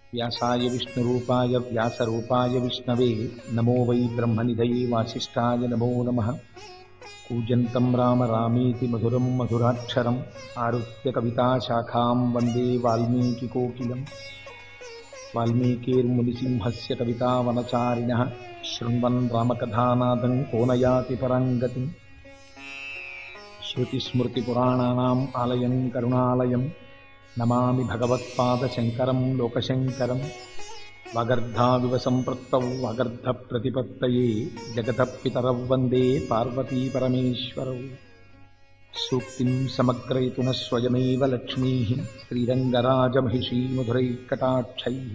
వ్యాసాయ విష్ణురూపాయ వ్యాసరూపాయ విష్ణవే నమో వై బ్రహ్మనిధయే వాసిష్ఠాయ నమో నమ కూజంతం రామ రామేతి మధురం మధురాక్షరం ఆరుహ్య కవితాశాఖాం వందే వాల్మీకికోకిలం వాల్మీకిర్మునిసింహస్య కవితావనచారిణः శృण्वन् రామకథానాదం కోనయాతి పరంగతిం శృతిస్మృతిపురాణానాम् ఆలయం కరుణాలయం నమామి భగవత్పాదశంకరం లోకశంకరం వాగర్ధావివ సంపృక్తౌ వాగర్ధప్రతిపత్తయే జగతః పితరౌ వందే పార్వతీపరమేశ్వరౌ సూక్తిం సమగ్రయతున స్వయమేవ లక్ష్మీः శ్రీరంగరాజమహిషీమధురైకటాక్షైः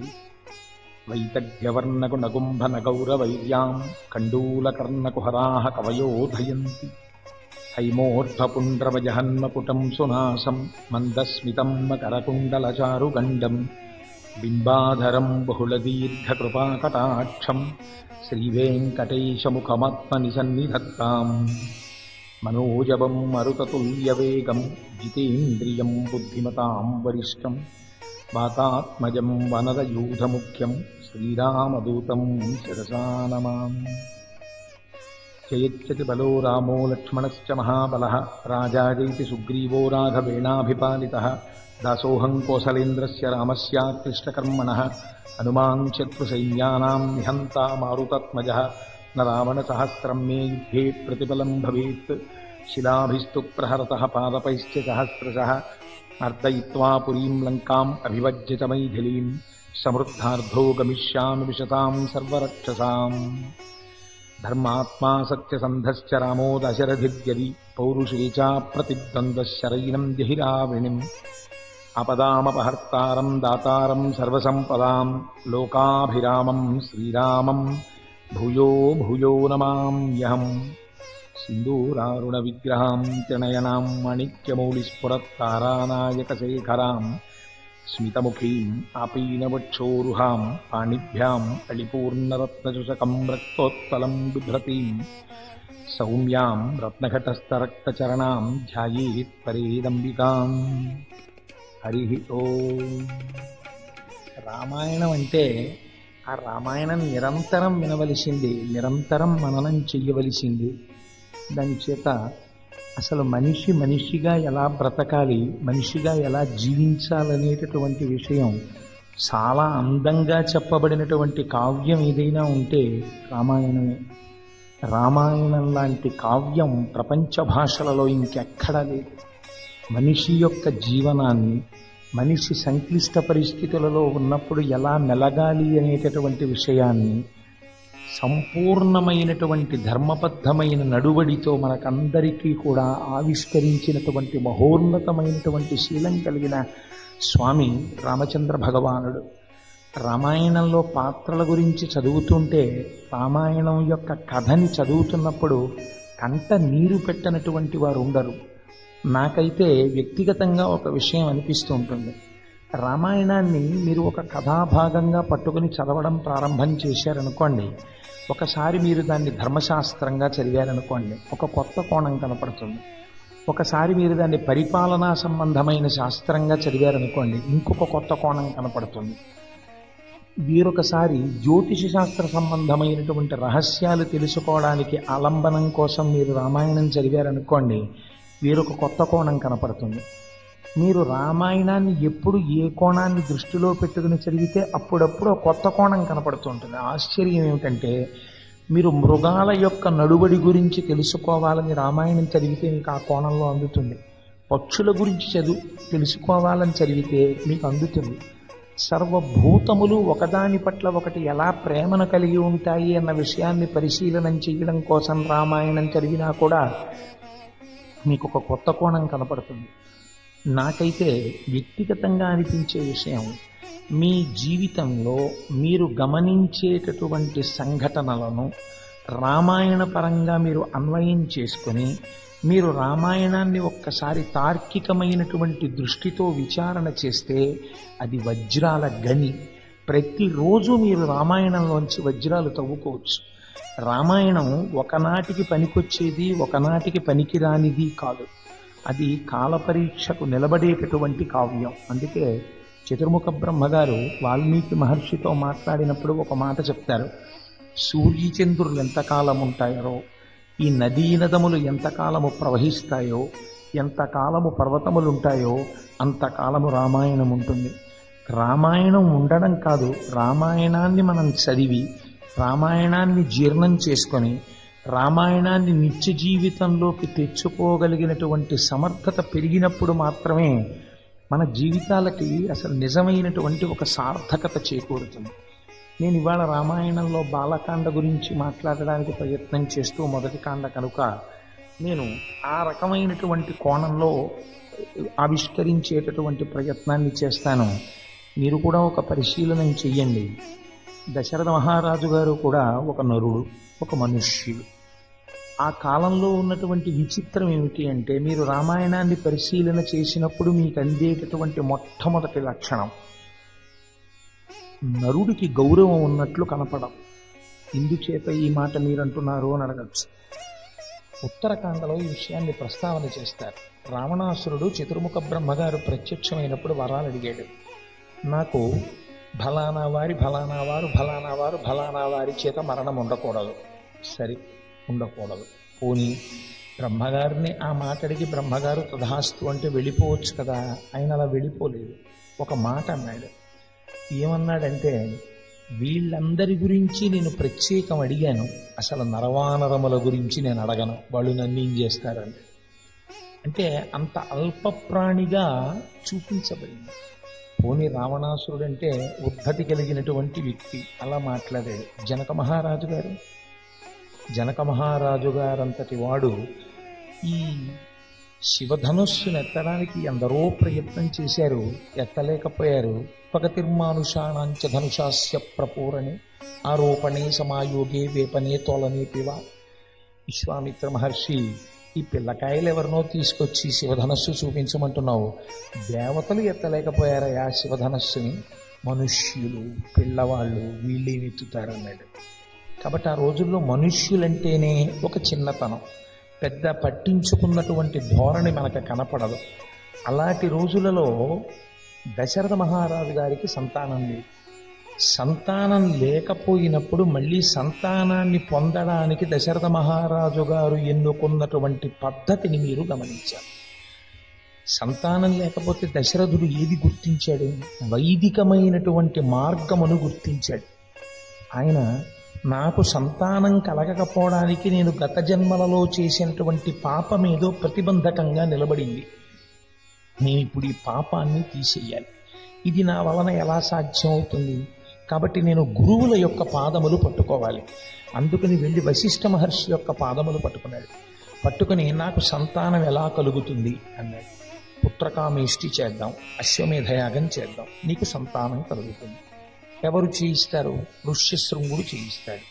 వైతగ్యవర్ణగుణగుంభనగౌరవైర్యాम् కण्डूलकर्णकुहराः कवयोधयन्ति हैमोर्ध्वपुण्ड्रवजहन्मकुटं सुनासं मन्दस्मितं मकरकुण्डलचारुगण्डम् बिम्बाधरं बहुलदीर्घकृपाकटाक्षं श्रीवेङ्कटेशमुखमात्मनिसन्निधत्ताम् मनोजवं मरुततुल्यवेगं जितेन्द्रियं बुद्धिमतां वरिष्ठं वातात्मजं वनरयूथमुख्यं श्रीरामदूतं शिरसा नमामि जयच्छति बलो रामो लक्ष्मणश्च महाबलः राजाजैति सुग्रीवो राघवेणाभिपालितः दासोऽहं कोसलेन्द्रस्य रामस्याक्लिष्टकर्मणः हनुमान् शत्रुसैन्यानां निहन्ता मारुतत्मजः न रावणसहस्रं मे युद्धे प्रतिफलं भवेत् शिलाभिस्तु प्रहरतः पादपैश्च सहस्रशः अर्दयित्वा पुरीं लङ्काम् अभिवज्य च मैथिलीम् समृद्धार्धो गमिष्यामि विशतां सर्वरक्षसाम् धर्मात्मा सत्यसन्धश्च रामो दशरथिर्यदि पौरुषे च प्रतिद्वन्द्वः शरैनम् जहिरावृणिम् अपदामपहर्तारम् दातारम् सर्वसम्पदाम् लोकाभिरामम् श्रीरामम् भूयो भूयो नमाम्यहम् सिन्दूरारुणविग्रहाम् त्रिनयनाम् माणिक्यमौलिस्फुरत्तारानायकशेखराम् स्मितमुखीम् आपीनवक्षोरुहाम् पाणिभ्याम् अलिपूर्णरत्नचषकम् रक्तोत्पलम् बिभ्रतीम् सौम्याम् रत्नघटस्थरक्तचरणाम् ध्यायेत् परेदम्बिकाम् హరి ఓ రామాయణం అంటే ఆ రామాయణం నిరంతరం వినవలసింది నిరంతరం మననం చెయ్యవలసింది దాని చేత అసలు మనిషి మనిషిగా ఎలా బ్రతకాలి మనిషిగా ఎలా జీవించాలనేటటువంటి విషయం చాలా అందంగా చెప్పబడినటువంటి కావ్యం ఏదైనా ఉంటే రామాయణమే రామాయణం లాంటి కావ్యం ప్రపంచ భాషలలో ఇంకెక్కడా లేదు మనిషి యొక్క జీవనాన్ని మనిషి సంక్లిష్ట పరిస్థితులలో ఉన్నప్పుడు ఎలా మెలగాలి అనేటటువంటి విషయాన్ని సంపూర్ణమైనటువంటి ధర్మబద్ధమైన నడువడితో మనకందరికీ కూడా ఆవిష్కరించినటువంటి మహోన్నతమైనటువంటి శీలం కలిగిన స్వామి రామచంద్ర భగవానుడు రామాయణంలో పాత్రల గురించి చదువుతుంటే రామాయణం యొక్క కథని చదువుతున్నప్పుడు కంట నీరు పెట్టనటువంటి వారు ఉండరు నాకైతే వ్యక్తిగతంగా ఒక విషయం అనిపిస్తూ ఉంటుంది రామాయణాన్ని మీరు ఒక కథాభాగంగా పట్టుకుని చదవడం ప్రారంభం చేశారనుకోండి ఒకసారి మీరు దాన్ని ధర్మశాస్త్రంగా చదివారనుకోండి ఒక కొత్త కోణం కనపడుతుంది ఒకసారి మీరు దాన్ని పరిపాలనా సంబంధమైన శాస్త్రంగా చదివారనుకోండి ఇంకొక కొత్త కోణం కనపడుతుంది వీరొకసారి జ్యోతిష శాస్త్ర సంబంధమైనటువంటి రహస్యాలు తెలుసుకోవడానికి ఆలంబనం కోసం మీరు రామాయణం చదివారనుకోండి వీరొక కొత్త కోణం కనపడుతుంది మీరు రామాయణాన్ని ఎప్పుడు ఏ కోణాన్ని దృష్టిలో పెట్టుకుని చదివితే అప్పుడప్పుడు కొత్త కోణం కనపడుతుంటుంది ఆశ్చర్యం ఏమిటంటే మీరు మృగాల యొక్క నడుబడి గురించి తెలుసుకోవాలని రామాయణం చదివితే మీకు ఆ కోణంలో అందుతుంది పక్షుల గురించి చదువు తెలుసుకోవాలని చదివితే మీకు అందుతుంది సర్వభూతములు ఒకదాని పట్ల ఒకటి ఎలా ప్రేమను కలిగి ఉంటాయి అన్న విషయాన్ని పరిశీలనం చేయడం కోసం రామాయణం చదివినా కూడా మీకు ఒక కొత్త కోణం కనపడుతుంది నాకైతే వ్యక్తిగతంగా అనిపించే విషయం మీ జీవితంలో మీరు గమనించేటటువంటి సంఘటనలను రామాయణ పరంగా మీరు అన్వయం చేసుకొని మీరు రామాయణాన్ని ఒక్కసారి తార్కికమైనటువంటి దృష్టితో విచారణ చేస్తే అది వజ్రాల గని ప్రతిరోజు మీరు రామాయణంలోంచి వజ్రాలు తవ్వుకోవచ్చు రామాయణం ఒకనాటికి పనికొచ్చేది ఒకనాటికి పనికిరానిది కాదు అది కాలపరీక్షకు నిలబడేటటువంటి కావ్యం అందుకే చతుర్ముఖ బ్రహ్మగారు వాల్మీకి మహర్షితో మాట్లాడినప్పుడు ఒక మాట చెప్తారు సూర్యచంద్రులు ఎంతకాలం ఉంటాయో ఈ నదీ నదములు ఎంతకాలము ప్రవహిస్తాయో ఎంతకాలము పర్వతములు ఉంటాయో అంతకాలము రామాయణం ఉంటుంది రామాయణం ఉండడం కాదు రామాయణాన్ని మనం చదివి రామాయణాన్ని జీర్ణం చేసుకొని రామాయణాన్ని నిత్య జీవితంలోకి తెచ్చుకోగలిగినటువంటి సమర్థత పెరిగినప్పుడు మాత్రమే మన జీవితాలకి అసలు నిజమైనటువంటి ఒక సార్థకత చేకూరుతుంది నేను ఇవాళ రామాయణంలో బాలకాండ గురించి మాట్లాడడానికి ప్రయత్నం చేస్తూ మొదటి కాండ కనుక నేను ఆ రకమైనటువంటి కోణంలో ఆవిష్కరించేటటువంటి ప్రయత్నాన్ని చేస్తాను మీరు కూడా ఒక పరిశీలన చెయ్యండి దశరథ మహారాజు గారు కూడా ఒక నరుడు ఒక మనుష్యుడు ఆ కాలంలో ఉన్నటువంటి విచిత్రం ఏమిటి అంటే మీరు రామాయణాన్ని పరిశీలన చేసినప్పుడు మీకు అందేటటువంటి మొట్టమొదటి లక్షణం నరుడికి గౌరవం ఉన్నట్లు కనపడం ఇందుచేత ఈ మాట మీరంటున్నారు అని అడగచ్చు ఉత్తరకాండలో ఈ విషయాన్ని ప్రస్తావన చేస్తారు రావణాసురుడు చతుర్ముఖ బ్రహ్మగారు ప్రత్యక్షమైనప్పుడు వరాలు అడిగాడు నాకు ఫలానా వారి ఫలానా వారు ఫలానా వారు ఫలానా వారి చేత మరణం ఉండకూడదు సరి ఉండకూడదు పోనీ బ్రహ్మగారిని ఆ మాట అడిగి బ్రహ్మగారు తధాస్తు అంటే వెళ్ళిపోవచ్చు కదా ఆయన అలా వెళ్ళిపోలేదు ఒక మాట అన్నాడు ఏమన్నాడంటే వీళ్ళందరి గురించి నేను ప్రత్యేకం అడిగాను అసలు నరవానరముల గురించి నేను అడగను వాళ్ళు నన్ను ఏం చేస్తారని అంటే అంత అల్ప ప్రాణిగా చూపించబడింది పోనీ రావణాసురుడు అంటే ఉద్ధతి కలిగినటువంటి వ్యక్తి అలా మాట్లాడాడు జనక మహారాజు గారు జనక మహారాజు గారంతటి వాడు ఈ శివధనుస్సును ఎత్తడానికి ఎందరో ప్రయత్నం చేశారు ఎత్తలేకపోయారు పగతిర్మానుషాణాంచ ధనుషాస్య ప్రపూరణి ఆరోపణే సమాయోగే వేపనే తోలనే పివ విశ్వామిత్ర మహర్షి ఈ పిల్లకాయలు ఎవరినో తీసుకొచ్చి శివధనస్సు చూపించమంటున్నావు దేవతలు ఎత్తలేకపోయారయా శివధనస్సుని మనుష్యులు పిల్లవాళ్ళు వీళ్ళేమి ఎత్తుతారన్నాడు కాబట్టి ఆ రోజుల్లో మనుష్యులంటేనే ఒక చిన్నతనం పెద్ద పట్టించుకున్నటువంటి ధోరణి మనకు కనపడదు అలాంటి రోజులలో దశరథ మహారాజు గారికి సంతానం లేదు సంతానం లేకపోయినప్పుడు మళ్ళీ సంతానాన్ని పొందడానికి దశరథ మహారాజు గారు ఎన్నుకున్నటువంటి పద్ధతిని మీరు గమనించారు సంతానం లేకపోతే దశరథుడు ఏది గుర్తించాడు వైదికమైనటువంటి మార్గమును గుర్తించాడు ఆయన నాకు సంతానం కలగకపోవడానికి నేను గత జన్మలలో చేసినటువంటి పాపమేదో ప్రతిబంధకంగా నిలబడింది నేను ఇప్పుడు ఈ పాపాన్ని తీసేయాలి ఇది నా వలన ఎలా సాధ్యం అవుతుంది కాబట్టి నేను గురువుల యొక్క పాదములు పట్టుకోవాలి అందుకని వెళ్ళి వశిష్ఠ మహర్షి యొక్క పాదములు పట్టుకున్నాడు పట్టుకుని నాకు సంతానం ఎలా కలుగుతుంది అన్నాడు పుత్రకామేష్టి చేద్దాం అశ్వమేధయాగం చేద్దాం నీకు సంతానం కలుగుతుంది ఎవరు చేయిస్తారు ఋష్యశృంగుడు చేయిస్తాడు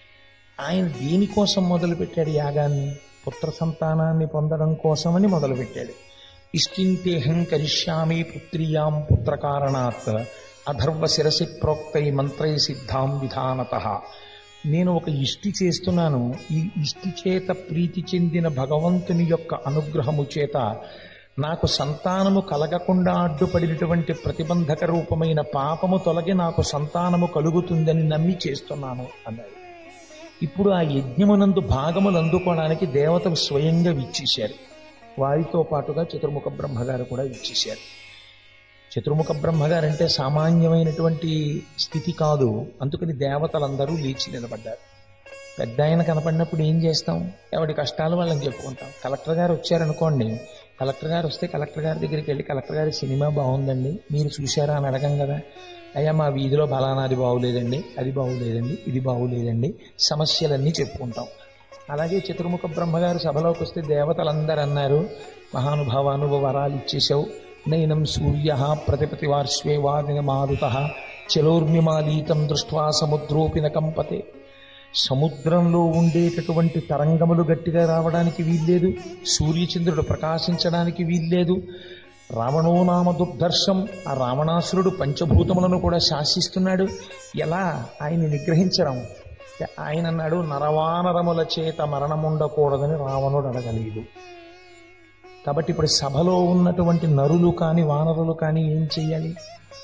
ఆయన దేనికోసం మొదలుపెట్టాడు యాగాన్ని పుత్ర సంతానాన్ని పొందడం కోసమని మొదలుపెట్టాడు ఇష్టింతేహం కరిష్యామి పుత్రియాం పుత్రకారణాత్ అధర్వ శిరసి ప్రోక్తై మంత్రై సిద్ధాం విధానత నేను ఒక ఇష్టి చేస్తున్నాను ఈ ఇష్టి చేత ప్రీతి చెందిన భగవంతుని యొక్క అనుగ్రహము చేత నాకు సంతానము కలగకుండా అడ్డుపడినటువంటి ప్రతిబంధక రూపమైన పాపము తొలగి నాకు సంతానము కలుగుతుందని నమ్మి చేస్తున్నాను అన్నాడు ఇప్పుడు ఆ యజ్ఞమునందు భాగములు అందుకోవడానికి దేవతలు స్వయంగా విచ్చేశారు వారితో పాటుగా చతుర్ముఖ బ్రహ్మగారు కూడా ఇచ్చేశారు చతుర్ముఖ బ్రహ్మగారు అంటే సామాన్యమైనటువంటి స్థితి కాదు అందుకని దేవతలందరూ లేచి నిలబడ్డారు పెద్ద ఆయన కనపడినప్పుడు ఏం చేస్తాం ఎవడి కష్టాలు వాళ్ళని చెప్పుకుంటాం కలెక్టర్ గారు వచ్చారనుకోండి కలెక్టర్ గారు వస్తే కలెక్టర్ గారి దగ్గరికి వెళ్ళి కలెక్టర్ గారి సినిమా బాగుందండి మీరు చూశారా అని అడగం కదా అయ్యా మా వీధిలో బలానాది బాగులేదండి అది బాగులేదండి ఇది బాగులేదండి సమస్యలన్నీ చెప్పుకుంటాం అలాగే చతుర్ముఖ బ్రహ్మగారు సభలోకి వస్తే దేవతలందరూ అన్నారు మహానుభావ నువ్వు వరాలు ఇచ్చేశావు నైనం సూర్య ప్రతిపతి వార్ష్వే వాదిన మారుత చలోర్మిమాలీతం దృష్ట్వా సముద్రోపిన కంపతే సముద్రంలో ఉండేటటువంటి తరంగములు గట్టిగా రావడానికి వీల్లేదు సూర్యచంద్రుడు ప్రకాశించడానికి వీల్లేదు రావణో నామ దుర్దర్శం ఆ రావణాసురుడు పంచభూతములను కూడా శాసిస్తున్నాడు ఎలా ఆయన్ని నిగ్రహించడం ఆయన అన్నాడు నరవానరముల చేత మరణముండకూడదని రావణుడు అడగలేదు కాబట్టి ఇప్పుడు సభలో ఉన్నటువంటి నరులు కాని వానరులు కాని ఏం చెయ్యాలి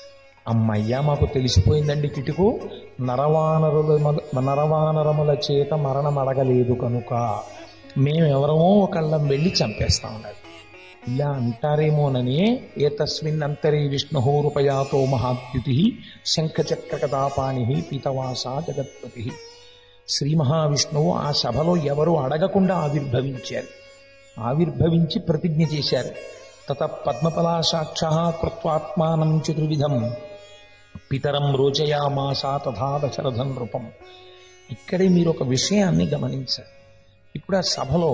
అమ్మయ్యా మాకు తెలిసిపోయిందండి కిటుకు నరవానరుల నరవానరముల చేత మరణం అడగలేదు కనుక మేమెవరమో ఒకళ్ళం వెళ్ళి చంపేస్తామన్నారు ఇలా అంటారేమోనని ఏతస్మిన్ అంతరే విష్ణురూపయాతో మహాద్యుతి శంఖచక్రకదాపాణి పీతవాస జగత్పతి శ్రీ మహావిష్ణువు ఆ సభలో ఎవరు అడగకుండా ఆవిర్భవించారు ఆవిర్భవించి ప్రతిజ్ఞ చేశారు తత పద్మపలాసాక్ష కృత్వాత్మానం చతుర్విధం పితరం రోచయామాస తథా దశరథం రూపం ఇక్కడే మీరు ఒక విషయాన్ని గమనించారు ఇప్పుడు ఆ సభలో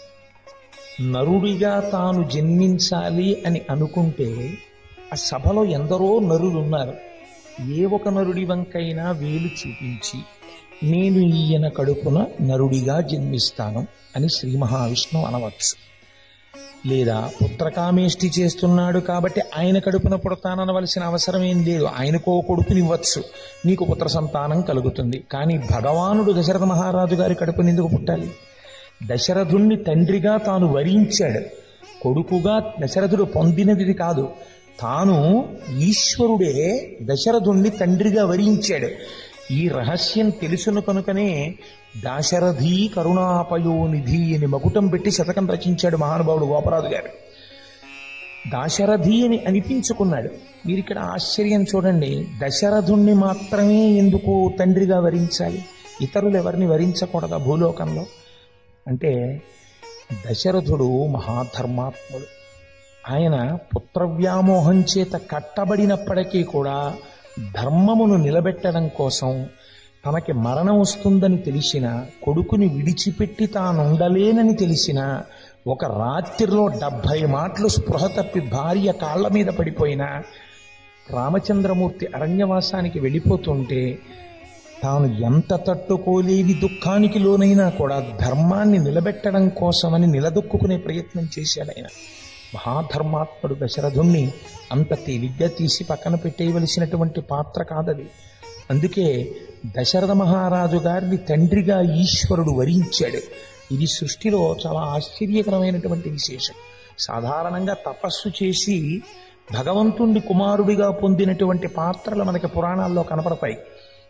నరుడిగా తాను జన్మించాలి అని అనుకుంటే ఆ సభలో ఎందరో నరులు ఉన్నారు ఏ ఒక నరుడి వంకైనా వేలు చూపించి నేను ఈయన కడుపున నరుడిగా జన్మిస్తాను అని శ్రీ మహావిష్ణువు అనవచ్చు లేదా పుత్రకామేష్టి చేస్తున్నాడు కాబట్టి ఆయన కడుపున పుడతాననవలసిన అవసరం ఏం లేదు ఆయనకో కొడుకునివ్వచ్చు నీకు పుత్ర సంతానం కలుగుతుంది కానీ భగవానుడు దశరథ మహారాజు గారి కడుపుని ఎందుకు పుట్టాలి దశరథుణ్ణి తండ్రిగా తాను వరించాడు కొడుకుగా దశరథుడు పొందినది కాదు తాను ఈశ్వరుడే దశరథుణ్ణి తండ్రిగా వరించాడు ఈ రహస్యం తెలుసును కనుకనే దాశరథి కరుణాపయోనిధి అని మకుటం పెట్టి శతకం రచించాడు మహానుభావుడు గోపరాజు గారు దాశరథి అని అనిపించుకున్నాడు మీరు ఇక్కడ ఆశ్చర్యం చూడండి దశరథుణ్ణి మాత్రమే ఎందుకు తండ్రిగా వరించాలి ఇతరులు ఎవరిని వరించకూడదా భూలోకంలో అంటే దశరథుడు మహాధర్మాత్ముడు ఆయన పుత్రవ్యామోహం చేత కట్టబడినప్పటికీ కూడా ధర్మమును నిలబెట్టడం కోసం తనకి మరణం వస్తుందని తెలిసిన కొడుకుని విడిచిపెట్టి తానుండలేనని తెలిసిన ఒక రాత్రిలో డెబ్భై మాటలు స్పృహ తప్పి భార్య కాళ్ల మీద పడిపోయిన రామచంద్రమూర్తి అరణ్యవాసానికి వెళ్ళిపోతుంటే తాను ఎంత తట్టుకోలేని దుఃఖానికి లోనైనా కూడా ధర్మాన్ని నిలబెట్టడం కోసమని నిలదొక్కునే ప్రయత్నం చేశాడు ఆయన మహాధర్మాత్ముడు దశరథుణ్ణి అంత తేలిగ్గా తీసి పక్కన పెట్టేయవలసినటువంటి పాత్ర కాదది అందుకే దశరథ మహారాజు గారిని తండ్రిగా ఈశ్వరుడు వరించాడు ఇది సృష్టిలో చాలా ఆశ్చర్యకరమైనటువంటి విశేషం సాధారణంగా తపస్సు చేసి భగవంతుణ్ణి కుమారుడిగా పొందినటువంటి పాత్రలు మనకి పురాణాల్లో కనపడతాయి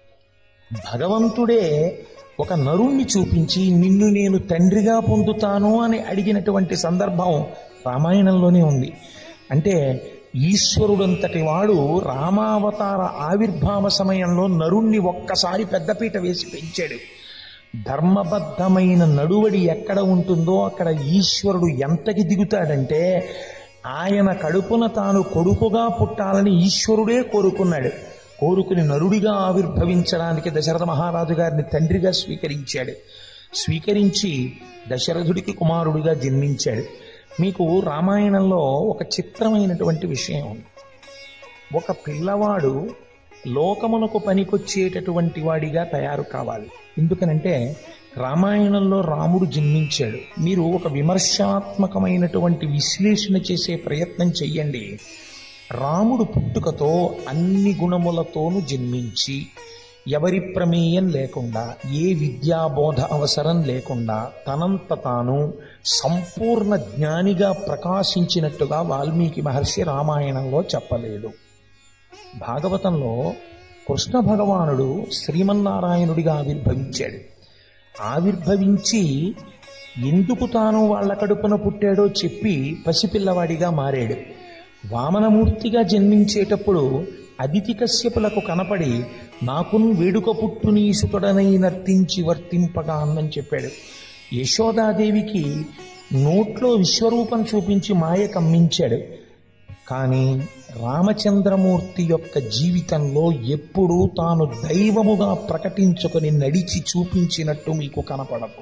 భగవంతుడే ఒక నరుణ్ణి చూపించి నిన్ను నేను తండ్రిగా పొందుతాను అని అడిగినటువంటి సందర్భం రామాయణంలోనే ఉంది అంటే ఈశ్వరుడంతటి వాడు రామావతార ఆవిర్భావ సమయంలో నరుణ్ణి ఒక్కసారి పెద్దపీట వేసి పెంచాడు ధర్మబద్ధమైన నడువడి ఎక్కడ ఉంటుందో అక్కడ ఈశ్వరుడు ఎంతకి దిగుతాడంటే ఆయన కడుపున తాను కొడుకుగా పుట్టాలని ఈశ్వరుడే కోరుకున్నాడు కోరుకుని నరుడిగా ఆవిర్భవించడానికి దశరథ మహారాజు గారిని తండ్రిగా స్వీకరించాడు స్వీకరించి దశరథుడికి కుమారుడిగా జన్మించాడు మీకు రామాయణంలో ఒక చిత్రమైనటువంటి విషయం ఉంది ఒక పిల్లవాడు లోకమునకు పనికొచ్చేటటువంటి వాడిగా తయారు కావాలి ఎందుకనంటే రామాయణంలో రాముడు జన్మించాడు మీరు ఒక విమర్శాత్మకమైనటువంటి విశ్లేషణ చేసే ప్రయత్నం చెయ్యండి రాముడు పుట్టుకతో అన్ని గుణములతోనూ జన్మించి ఎవరి ప్రమేయం లేకుండా ఏ విద్యాబోధ అవసరం లేకుండా తనంత తాను సంపూర్ణ జ్ఞానిగా ప్రకాశించినట్టుగా వాల్మీకి మహర్షి రామాయణంలో చెప్పలేడు భాగవతంలో కృష్ణ భగవానుడు శ్రీమన్నారాయణుడిగా ఆవిర్భవించాడు ఆవిర్భవించి ఎందుకు తాను వాళ్ళ కడుపున పుట్టాడో చెప్పి పసిపిల్లవాడిగా మారాడు వామనమూర్తిగా జన్మించేటప్పుడు అదితి కశ్యపులకు కనపడి నాకున్ వేడుక పుట్టునీసుతుడనై నర్తించి వర్తింపగా అన్నని చెప్పాడు యశోదాదేవికి నోట్లో విశ్వరూపం చూపించి మాయ కమ్మించాడు కానీ రామచంద్రమూర్తి యొక్క జీవితంలో ఎప్పుడూ తాను దైవముగా ప్రకటించుకొని నడిచి చూపించినట్టు మీకు కనపడదు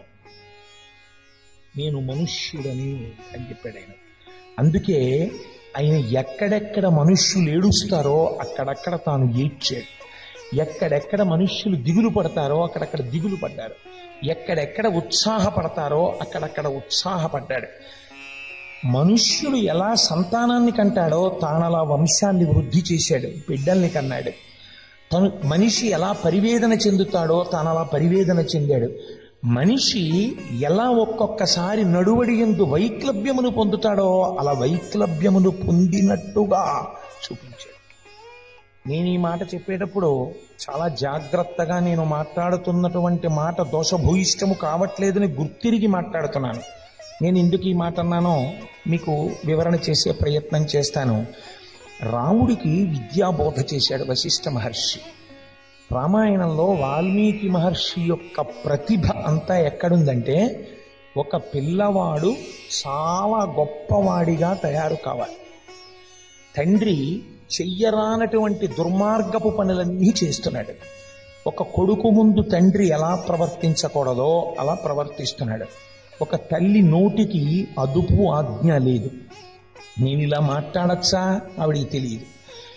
నేను మనుష్యుడని అని చెప్పాడు ఆయన అందుకే ఆయన ఎక్కడెక్కడ మనుష్యులు ఏడుస్తారో అక్కడక్కడ తాను ఏడ్చాడు ఎక్కడెక్కడ మనుష్యులు దిగులు పడతారో అక్కడక్కడ దిగులు పడ్డారు ఎక్కడెక్కడ ఉత్సాహపడతారో అక్కడక్కడ ఉత్సాహపడ్డాడు మనుష్యుడు ఎలా సంతానాన్ని కంటాడో తానలా వంశాన్ని వృద్ధి చేశాడు బిడ్డల్ని కన్నాడు తను మనిషి ఎలా పరివేదన చెందుతాడో తానలా పరివేదన చెందాడు మనిషి ఎలా ఒక్కొక్కసారి నడువడి ఎందు వైక్లభ్యమును పొందుతాడో అలా వైక్లభ్యమును పొందినట్టుగా చూపించాడు నేను ఈ మాట చెప్పేటప్పుడు చాలా జాగ్రత్తగా నేను మాట్లాడుతున్నటువంటి మాట దోషభూయిష్టము కావట్లేదని గుర్తిరిగి మాట్లాడుతున్నాను నేను ఎందుకు ఈ మాట అన్నానో మీకు వివరణ చేసే ప్రయత్నం చేస్తాను రాముడికి విద్యాబోధ చేశాడు వశిష్ఠ మహర్షి రామాయణంలో వాల్మీకి మహర్షి యొక్క ప్రతిభ అంతా ఎక్కడుందంటే ఒక పిల్లవాడు చాలా గొప్పవాడిగా తయారు కావాలి తండ్రి చెయ్యరానటువంటి దుర్మార్గపు పనులన్నీ చేస్తున్నాడు ఒక కొడుకు ముందు తండ్రి ఎలా ప్రవర్తించకూడదో అలా ప్రవర్తిస్తున్నాడు ఒక తల్లి నోటికి అదుపు ఆజ్ఞ లేదు నేను ఇలా మాట్లాడచ్చా ఆవిడికి తెలియదు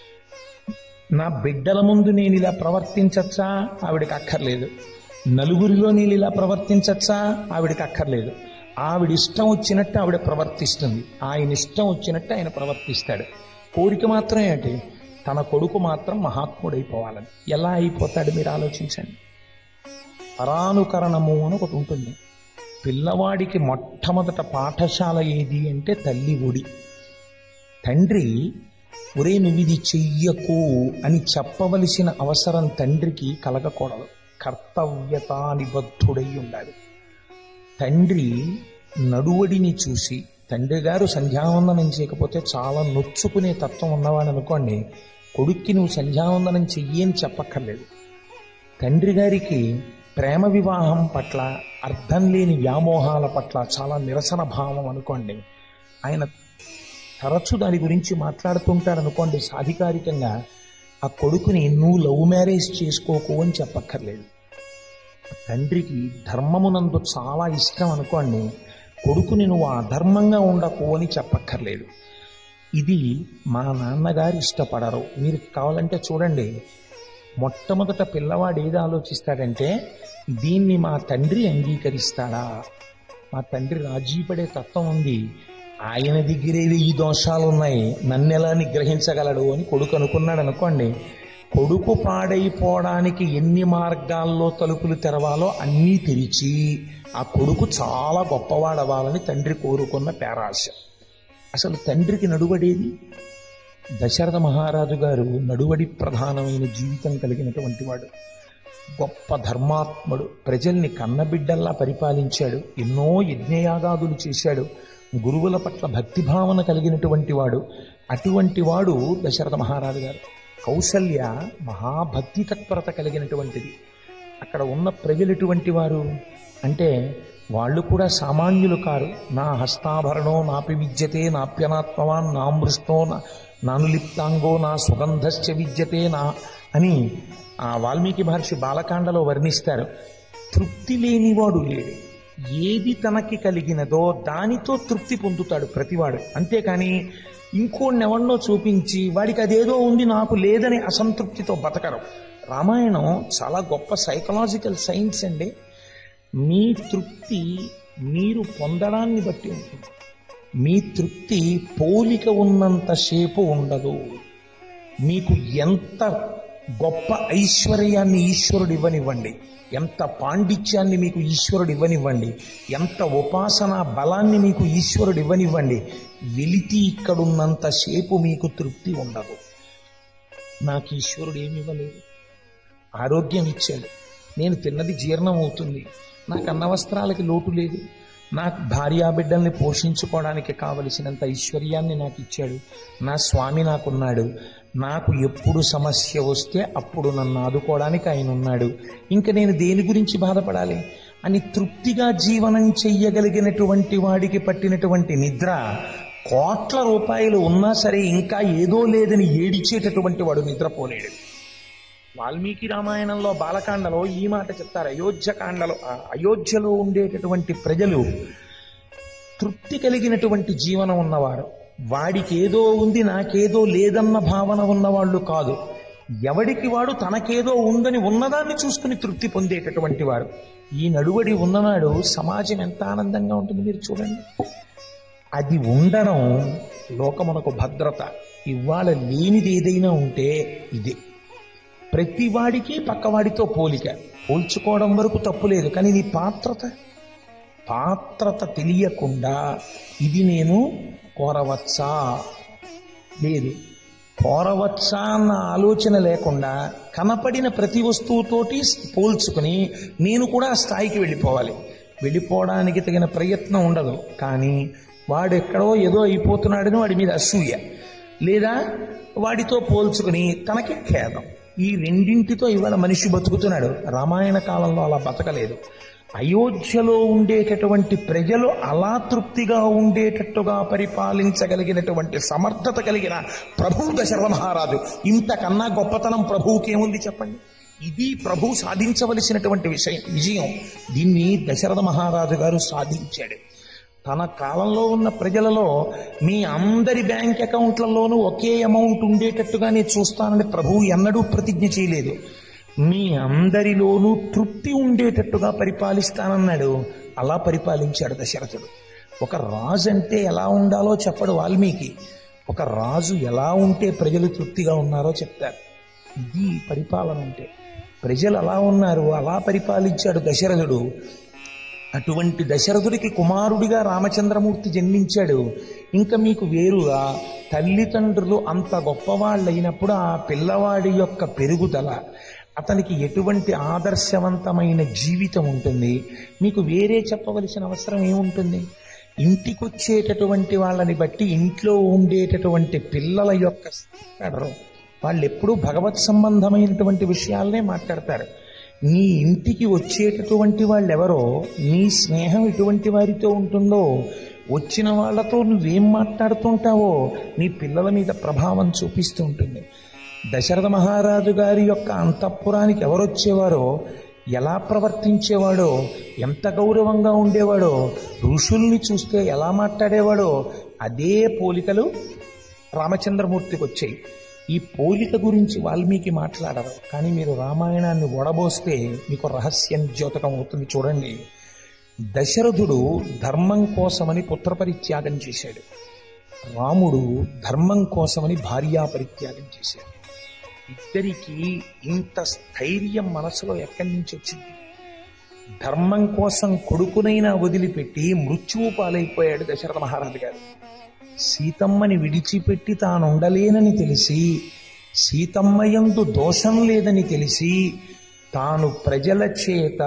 నా బిడ్డల ముందు నేను ఇలా ప్రవర్తించచ్చా ఆవిడికి అక్కర్లేదు నలుగురిలో నేను ఇలా ప్రవర్తించచ్చా ఆవిడికి అక్కర్లేదు ఆవిడ ఇష్టం వచ్చినట్టు ఆవిడ ప్రవర్తిస్తుంది ఆయన ఇష్టం వచ్చినట్టు ఆయన ప్రవర్తిస్తాడు కోరిక మాత్రం ఏంటి తన కొడుకు మాత్రం మహాత్ముడైపోవాలని ఎలా అయిపోతాడు మీరు ఆలోచించండి పరానుకరణము అని ఒకటి ఉంటుంది పిల్లవాడికి మొట్టమొదట పాఠశాల ఏది అంటే తల్లి ఒడి తండ్రి ఒరే నువ్వు ఇది చెయ్యకు అని చెప్పవలసిన అవసరం తండ్రికి కలగకూడదు కర్తవ్యతా నిబద్ధుడై ఉండాలి తండ్రి నడువడిని చూసి తండ్రి గారు సంధ్యావందనం చేయకపోతే చాలా నొచ్చుకునే తత్వం ఉన్నవాడు అనుకోండి కొడుక్కి నువ్వు సంధ్యావందనం చెయ్యి అని చెప్పక్కర్లేదు తండ్రి గారికి ప్రేమ వివాహం పట్ల అర్థం లేని వ్యామోహాల పట్ల చాలా నిరసన భావం అనుకోండి ఆయన తరచు దాని గురించి మాట్లాడుతుంటాడు అనుకోండి సాధికారికంగా ఆ కొడుకుని నువ్వు లవ్ మ్యారేజ్ చేసుకోకు అని చెప్పక్కర్లేదు తండ్రికి ధర్మమునందు చాలా ఇష్టం అనుకోండి కొడుకుని నువ్వు అధర్మంగా ఉండకు అని చెప్పక్కర్లేదు ఇది మా నాన్నగారు ఇష్టపడరు మీరు కావాలంటే చూడండి మొట్టమొదట పిల్లవాడు ఏది ఆలోచిస్తాడంటే దీన్ని మా తండ్రి అంగీకరిస్తాడా మా తండ్రి రాజీ పడే తత్వం ఉంది ఆయన దగ్గరే వెయ్యి దోషాలు ఉన్నాయి నన్నెలా నిగ్రహించగలడు అని కొడుకు అనుకున్నాడు అనుకోండి కొడుకు పాడైపోవడానికి ఎన్ని మార్గాల్లో తలుపులు తెరవాలో అన్నీ తెరిచి ఆ కొడుకు చాలా గొప్పవాడవ్వాలని తండ్రి కోరుకున్న పేరాశ అసలు తండ్రికి నడువడేది దశరథ మహారాజు గారు నడువడి ప్రధానమైన జీవితం కలిగినటువంటి వాడు గొప్ప ధర్మాత్ముడు ప్రజల్ని కన్నబిడ్డల్లా పరిపాలించాడు ఎన్నో యజ్ఞయాగాదులు చేశాడు గురువుల పట్ల భక్తిభావన కలిగినటువంటి వాడు అటువంటి వాడు దశరథ మహారాజు గారు కౌసల్య మహాభక్తి తత్పరత కలిగినటువంటిది అక్కడ ఉన్న ప్రజలు ఎటువంటి వారు అంటే వాళ్ళు కూడా సామాన్యులు కారు నా హస్తాభరణో నాపి విద్యతే నాప్యనాత్మవాన్ నా మృష్టో నానులిప్తాంగో నా సుగంధశ్చ విద్యతే నా అని ఆ వాల్మీకి మహర్షి బాలకాండలో వర్ణిస్తారు తృప్తి లేనివాడు లేడు ఏది తనకి కలిగినదో దానితో తృప్తి పొందుతాడు ప్రతివాడు అంతేకాని ఇంకోడిని ఎవరినో చూపించి వాడికి అదేదో ఉంది నాకు లేదని అసంతృప్తితో బతకరు రామాయణం చాలా గొప్ప సైకలాజికల్ సైన్స్ అండి మీ తృప్తి మీరు పొందడాన్ని బట్టి ఉంటుంది మీ తృప్తి పోలిక ఉన్నంతసేపు ఉండదు మీకు ఎంత గొప్ప ఐశ్వర్యాన్ని ఈశ్వరుడు ఇవ్వనివ్వండి ఎంత పాండిత్యాన్ని మీకు ఈశ్వరుడు ఇవ్వనివ్వండి ఎంత ఉపాసన బలాన్ని మీకు ఈశ్వరుడు ఇవ్వనివ్వండి వెలితి ఇక్కడున్నంతసేపు మీకు తృప్తి ఉండదు నాకు ఈశ్వరుడు ఏమి ఇవ్వలేదు ఆరోగ్యం ఇచ్చాడు నేను తిన్నది జీర్ణం అవుతుంది నాకు అన్న వస్త్రాలకి లోటు లేదు నాకు భార్యాబిడ్డల్ని పోషించుకోవడానికి కావలసినంత ఐశ్వర్యాన్ని నాకు ఇచ్చాడు నా స్వామి నాకున్నాడు నాకు ఎప్పుడు సమస్య వస్తే అప్పుడు నన్ను ఆదుకోవడానికి ఆయన ఉన్నాడు ఇంకా నేను దేని గురించి బాధపడాలి అని తృప్తిగా జీవనం చెయ్యగలిగినటువంటి వాడికి పట్టినటువంటి నిద్ర కోట్ల రూపాయలు ఉన్నా సరే ఇంకా ఏదో లేదని ఏడిచేటటువంటి వాడు నిద్రపోలేడు వాల్మీకి రామాయణంలో బాలకాండలో ఈ మాట చెప్తారు అయోధ్యకాండలో ఆ అయోధ్యలో ఉండేటటువంటి ప్రజలు తృప్తి కలిగినటువంటి జీవనం ఉన్నవారు వాడికి ఏదో ఉంది నాకేదో లేదన్న భావన ఉన్నవాళ్ళు కాదు ఎవడికి వాడు తనకేదో ఉందని ఉన్నదాన్ని చూసుకుని తృప్తి పొందేటటువంటి వాడు ఈ నడువడి ఉన్ననాడు సమాజం ఎంత ఆనందంగా ఉంటుంది మీరు చూడండి అది ఉండడం లోకమునకు భద్రత ఇవాళ లేనిది ఏదైనా ఉంటే ఇదే ప్రతివాడికి పక్కవాడితో పోలిక పోల్చుకోవడం వరకు తప్పు లేదు కానీ నీ పాత్రత పాత్రత తెలియకుండా ఇది నేను కోరవచ్చా లేదు పోరవచ్చా అన్న ఆలోచన లేకుండా కనపడిన ప్రతి వస్తువుతోటి పోల్చుకుని నేను కూడా ఆ స్థాయికి వెళ్ళిపోవాలి వెళ్ళిపోవడానికి తగిన ప్రయత్నం ఉండదు కానీ వాడు ఎక్కడో ఏదో అయిపోతున్నాడని వాడి మీద అసూయ లేదా వాడితో పోల్చుకుని తనకి ఖేదం ఈ రెండింటితో ఇవాళ మనిషి బతుకుతున్నాడు రామాయణ కాలంలో అలా బతకలేదు అయోధ్యలో ఉండేటటువంటి ప్రజలు అలా తృప్తిగా ఉండేటట్టుగా పరిపాలించగలిగినటువంటి సమర్థత కలిగిన ప్రభువు దశరథ మహారాజు ఇంతకన్నా గొప్పతనం ప్రభువుకి ఏముంది చెప్పండి ఇది ప్రభు సాధించవలసినటువంటి విషయం విజయం దీన్ని దశరథ మహారాజు గారు సాధించాడు తన కాలంలో ఉన్న ప్రజలలో మీ అందరి బ్యాంక్ అకౌంట్లలోనూ ఒకే అమౌంట్ ఉండేటట్టుగా నేను చూస్తానని ప్రభువు ఎన్నడూ ప్రతిజ్ఞ చేయలేదు మీ అందరిలోనూ తృప్తి ఉండేటట్టుగా పరిపాలిస్తానన్నాడు అలా పరిపాలించాడు దశరథుడు ఒక రాజు అంటే ఎలా ఉండాలో చెప్పడు వాల్మీకి ఒక రాజు ఎలా ఉంటే ప్రజలు తృప్తిగా ఉన్నారో చెప్తారు ఇది పరిపాలన అంటే ప్రజలు అలా ఉన్నారు అలా పరిపాలించాడు దశరథుడు అటువంటి దశరథుడికి కుమారుడిగా రామచంద్రమూర్తి జన్మించాడు ఇంకా మీకు వేరుగా తల్లిదండ్రులు అంత గొప్పవాళ్ళైనప్పుడు ఆ పిల్లవాడి యొక్క పెరుగుదల అతనికి ఎటువంటి ఆదర్శవంతమైన జీవితం ఉంటుంది మీకు వేరే చెప్పవలసిన అవసరం ఏముంటుంది ఇంటికొచ్చేటటువంటి వాళ్ళని బట్టి ఇంట్లో ఉండేటటువంటి పిల్లల యొక్క మాట్లాడరు వాళ్ళు ఎప్పుడూ భగవత్ సంబంధమైనటువంటి విషయాలనే మాట్లాడతారు నీ ఇంటికి వచ్చేటటువంటి వాళ్ళెవరో నీ స్నేహం ఎటువంటి వారితో ఉంటుందో వచ్చిన వాళ్ళతో నువ్వేం మాట్లాడుతుంటావో నీ పిల్లల మీద ప్రభావం చూపిస్తూ ఉంటుంది దశరథ మహారాజు గారి యొక్క అంతఃపురానికి ఎవరొచ్చేవారో ఎలా ప్రవర్తించేవాడో ఎంత గౌరవంగా ఉండేవాడో ఋషుల్ని చూస్తే ఎలా మాట్లాడేవాడో అదే పోలికలు రామచంద్రమూర్తికి వచ్చాయి ఈ పోలిక గురించి వాల్మీకి మాట్లాడరు కానీ మీరు రామాయణాన్ని ఒడబోస్తే మీకు రహస్యం ద్యోతకం అవుతుంది చూడండి దశరథుడు ధర్మం కోసమని పుత్రపరిత్యాగం చేశాడు రాముడు ధర్మం కోసమని భార్యా పరిత్యాగం చేశాడు ఇద్దరికి ఇంత స్థైర్యం మనసులో ఎక్కడి నుంచి వచ్చింది ధర్మం కోసం కొడుకునైనా వదిలిపెట్టి మృత్యువు పాలైపోయాడు దశరథ మహారాజు గారు సీతమ్మని విడిచిపెట్టి తానుండలేనని తెలిసి సీతమ్మయందు దోషం లేదని తెలిసి తాను ప్రజల చేత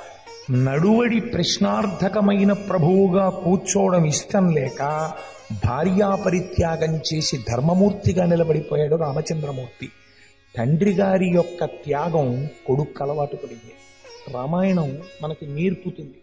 నడువడి ప్రశ్నార్థకమైన ప్రభువుగా కూర్చోవడం ఇష్టం లేక భార్యా పరిత్యాగం చేసి ధర్మమూర్తిగా నిలబడిపోయాడు రామచంద్రమూర్తి తండ్రి గారి యొక్క త్యాగం కొడుకు అలవాటు పడింది రామాయణం మనకి నేర్పుతుంది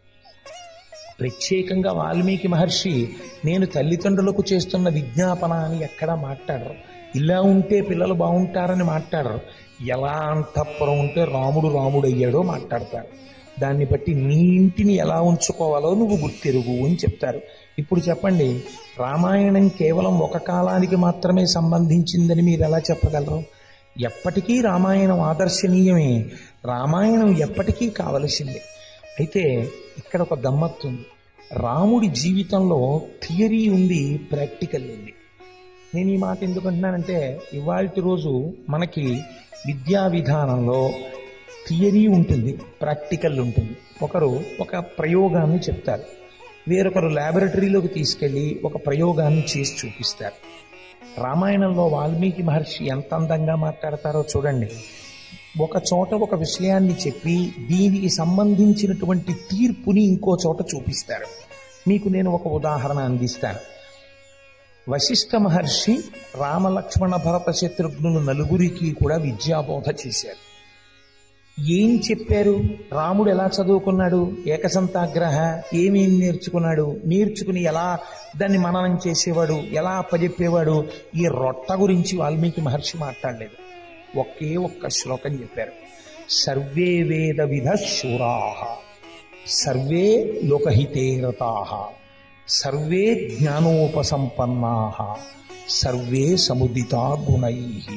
ప్రత్యేకంగా వాల్మీకి మహర్షి నేను తల్లిదండ్రులకు చేస్తున్న విజ్ఞాపన అని ఎక్కడా మాట్లాడరు ఇలా ఉంటే పిల్లలు బాగుంటారని మాట్లాడరు ఎలా అంతఃపురం ఉంటే రాముడు రాముడు అయ్యాడో మాట్లాడతారు దాన్ని బట్టి నీ ఇంటిని ఎలా ఉంచుకోవాలో నువ్వు గుర్తెరుగు అని చెప్తారు ఇప్పుడు చెప్పండి రామాయణం కేవలం ఒక కాలానికి మాత్రమే సంబంధించిందని మీరు ఎలా చెప్పగలరు ఎప్పటికీ రామాయణం ఆదర్శనీయమే రామాయణం ఎప్పటికీ కావలసిందే అయితే ఇక్కడ ఒక గమ్మత్తు ఉంది రాముడి జీవితంలో థియరీ ఉంది ప్రాక్టికల్ ఉంది నేను ఈ మాట ఎందుకు అంటున్నానంటే ఇవాళ రోజు మనకి విద్యా విధానంలో థియరీ ఉంటుంది ప్రాక్టికల్ ఉంటుంది ఒకరు ఒక ప్రయోగాన్ని చెప్తారు వేరొకరు ల్యాబొరేటరీలోకి తీసుకెళ్లి ఒక ప్రయోగాన్ని చేసి చూపిస్తారు రామాయణంలో వాల్మీకి మహర్షి ఎంత అందంగా మాట్లాడతారో చూడండి ఒక చోట ఒక విషయాన్ని చెప్పి దీనికి సంబంధించినటువంటి తీర్పుని ఇంకో చోట చూపిస్తారు మీకు నేను ఒక ఉదాహరణ అందిస్తాను వశిష్ఠ మహర్షి రామలక్ష్మణ భరత శత్రుఘ్నులు నలుగురికి కూడా విద్యాబోధ చేశారు ఏం చెప్పారు రాముడు ఎలా చదువుకున్నాడు ఏకసంతాగ్రహ ఏమేం నేర్చుకున్నాడు నేర్చుకుని ఎలా దాన్ని మననం చేసేవాడు ఎలా అప్పజెప్పేవాడు ఈ రొట్ట గురించి వాల్మీకి మహర్షి మాట్లాడలేదు ఒకే ఒక్క శ్లోకం చెప్పారు సర్వే వేద విధ శూరాహ సర్వే లోకహితే రతాహ సర్వే జ్ఞానోపసంపన్నా సర్వే సముదితా గుణై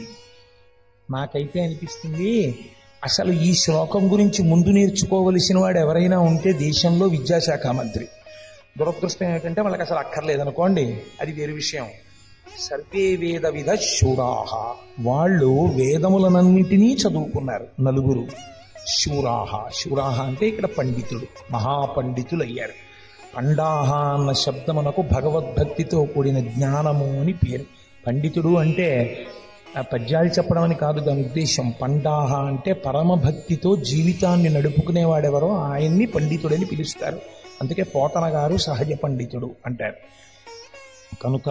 నాకైతే అనిపిస్తుంది అసలు ఈ శ్లోకం గురించి ముందు నేర్చుకోవలసిన వాడు ఎవరైనా ఉంటే దేశంలో విద్యాశాఖ మంత్రి దురదృష్టం ఏమిటంటే వాళ్ళకి అసలు అక్కర్లేదనుకోండి అది వేరు విషయం సర్వే వేద విధ శూరాహ వాళ్ళు వేదములనన్నిటినీ చదువుకున్నారు నలుగురు శూరాహ శూరాహ అంటే ఇక్కడ పండితుడు మహాపండితులు అయ్యారు పండాహ అన్న శబ్దమునకు భగవద్భక్తితో కూడిన జ్ఞానము అని పేరు పండితుడు అంటే ఆ పద్యాలు చెప్పడం అని కాదు దాని ఉద్దేశం పండాహ అంటే పరమభక్తితో జీవితాన్ని నడుపుకునేవాడెవరో ఆయన్ని పండితుడని పిలుస్తారు అందుకే పోతన గారు సహజ పండితుడు అంటారు కనుక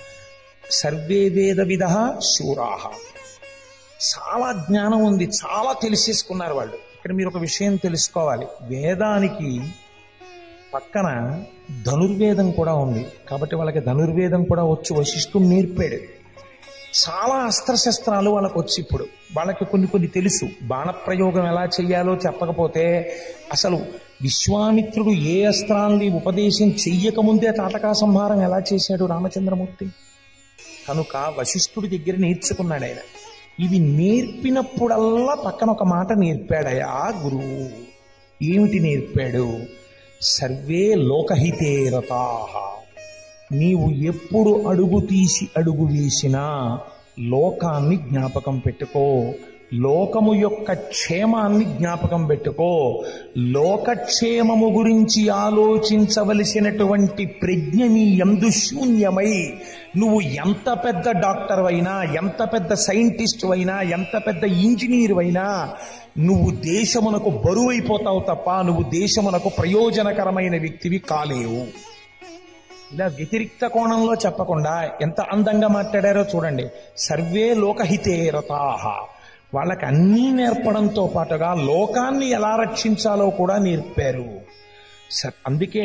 సర్వే వేద విధ శూరాహ చాలా జ్ఞానం ఉంది చాలా తెలిసేసుకున్నారు వాళ్ళు ఇక్కడ మీరు ఒక విషయం తెలుసుకోవాలి వేదానికి పక్కన ధనుర్వేదం కూడా ఉంది కాబట్టి వాళ్ళకి ధనుర్వేదం కూడా వచ్చి వశిష్ఠుడు నేర్పాడు చాలా అస్త్రశస్త్రాలు వాళ్ళకి వచ్చి ఇప్పుడు వాళ్ళకి కొన్ని కొన్ని తెలుసు బాణప్రయోగం ఎలా చేయాలో చెప్పకపోతే అసలు విశ్వామిత్రుడు ఏ అస్త్రాల్ని ఉపదేశం చెయ్యకముందే తాటకా సంహారం ఎలా చేశాడు రామచంద్రమూర్తి కనుక వశిష్ఠుడి దగ్గర నేర్చుకున్నాడు ఆయన ఇవి నేర్పినప్పుడల్లా పక్కన ఒక మాట నేర్పాడయా గురువు ఏమిటి నేర్పాడు సర్వే లోకహితే రతాహ నీవు ఎప్పుడు అడుగు తీసి అడుగు వేసినా లోకాన్ని జ్ఞాపకం పెట్టుకో లోకము యొక్క క్షేమాన్ని జ్ఞాపకం పెట్టుకో లోకక్షేమము గురించి ఆలోచించవలసినటువంటి ప్రజ్ఞ నీ ఎందు శూన్యమై నువ్వు ఎంత పెద్ద డాక్టర్ అయినా ఎంత పెద్ద సైంటిస్ట్ అయినా ఎంత పెద్ద ఇంజనీర్ అయినా నువ్వు దేశమునకు బరువైపోతావు తప్ప నువ్వు దేశమునకు ప్రయోజనకరమైన వ్యక్తివి కాలేవు ఇలా వ్యతిరిక్త కోణంలో చెప్పకుండా ఎంత అందంగా మాట్లాడారో చూడండి సర్వే లోకహితే రతాహ వాళ్ళకి అన్నీ నేర్పడంతో పాటుగా లోకాన్ని ఎలా రక్షించాలో కూడా నేర్పారు స- అందుకే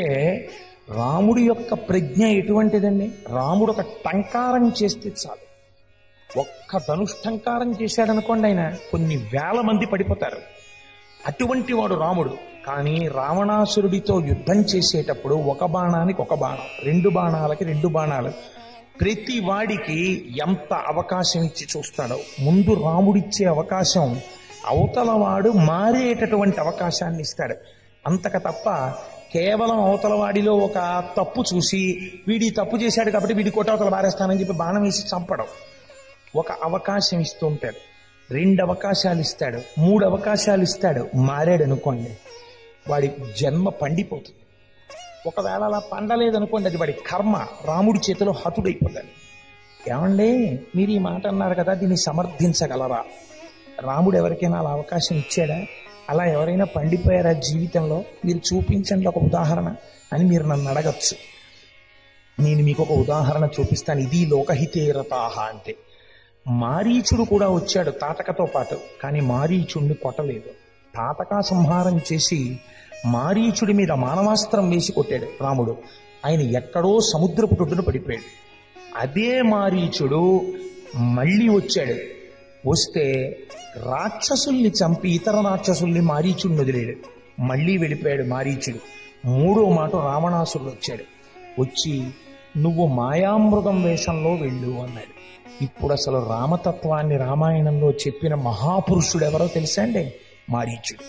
రాముడి యొక్క ప్రజ్ఞ ఎటువంటిదండి రాముడు ఒక టంకారం చేస్తే చాలు ఒక్క ధనుష్టంకారం చేశాడనుకోండి ఆయన కొన్ని వేల మంది పడిపోతారు అటువంటి వాడు రాముడు కానీ రావణాసురుడితో యుద్ధం చేసేటప్పుడు ఒక బాణానికి ఒక బాణం రెండు బాణాలకి రెండు బాణాలు ప్రతి వాడికి ఎంత అవకాశం ఇచ్చి చూస్తాడో ముందు రాముడిచ్చే అవకాశం అవతల వాడు మారేటటువంటి అవకాశాన్ని ఇస్తాడు అంతక తప్ప కేవలం అవతల వాడిలో ఒక తప్పు చూసి వీడి తప్పు చేశాడు కాబట్టి వీడి కోటవతల మారేస్తానని చెప్పి బాణం వేసి చంపడం ఒక అవకాశం ఇస్తూ ఉంటాడు రెండు అవకాశాలు ఇస్తాడు మూడు అవకాశాలు ఇస్తాడు మారాడు అనుకోండి వాడి జన్మ పండిపోతుంది ఒకవేళ అలా పండలేదనుకోండి అది వాడి కర్మ రాముడి చేతిలో హతుడైపోతాడు ఏమండి మీరు ఈ మాట అన్నారు కదా దీన్ని సమర్థించగలరా రాముడు ఎవరికైనా అలా అవకాశం ఇచ్చాడా అలా ఎవరైనా పండిపోయారా జీవితంలో మీరు చూపించండి ఒక ఉదాహరణ అని మీరు నన్ను అడగచ్చు నేను మీకు ఒక ఉదాహరణ చూపిస్తాను ఇది లోకహితే రతాహ అంటే మారీచుడు కూడా వచ్చాడు తాటకతో పాటు కానీ మారీచుడిని కొట్టలేదు తాటకా సంహారం చేసి మారీచుడి మీద మానవాస్త్రం వేసి కొట్టాడు రాముడు ఆయన ఎక్కడో సముద్రపు టొడ్డున పడిపోయాడు అదే మారీచుడు మళ్ళీ వచ్చాడు వస్తే రాక్షసుల్ని చంపి ఇతర రాక్షసుల్ని మారీచుడిని వదిలేడు మళ్ళీ వెళ్ళిపోయాడు మారీచుడు మూడో మాట రావణాసురుడు వచ్చాడు వచ్చి నువ్వు మాయామృగం వేషంలో వెళ్ళు అన్నాడు ఇప్పుడు అసలు రామతత్వాన్ని రామాయణంలో చెప్పిన మహాపురుషుడు ఎవరో తెలుసా అండి మారీచుడు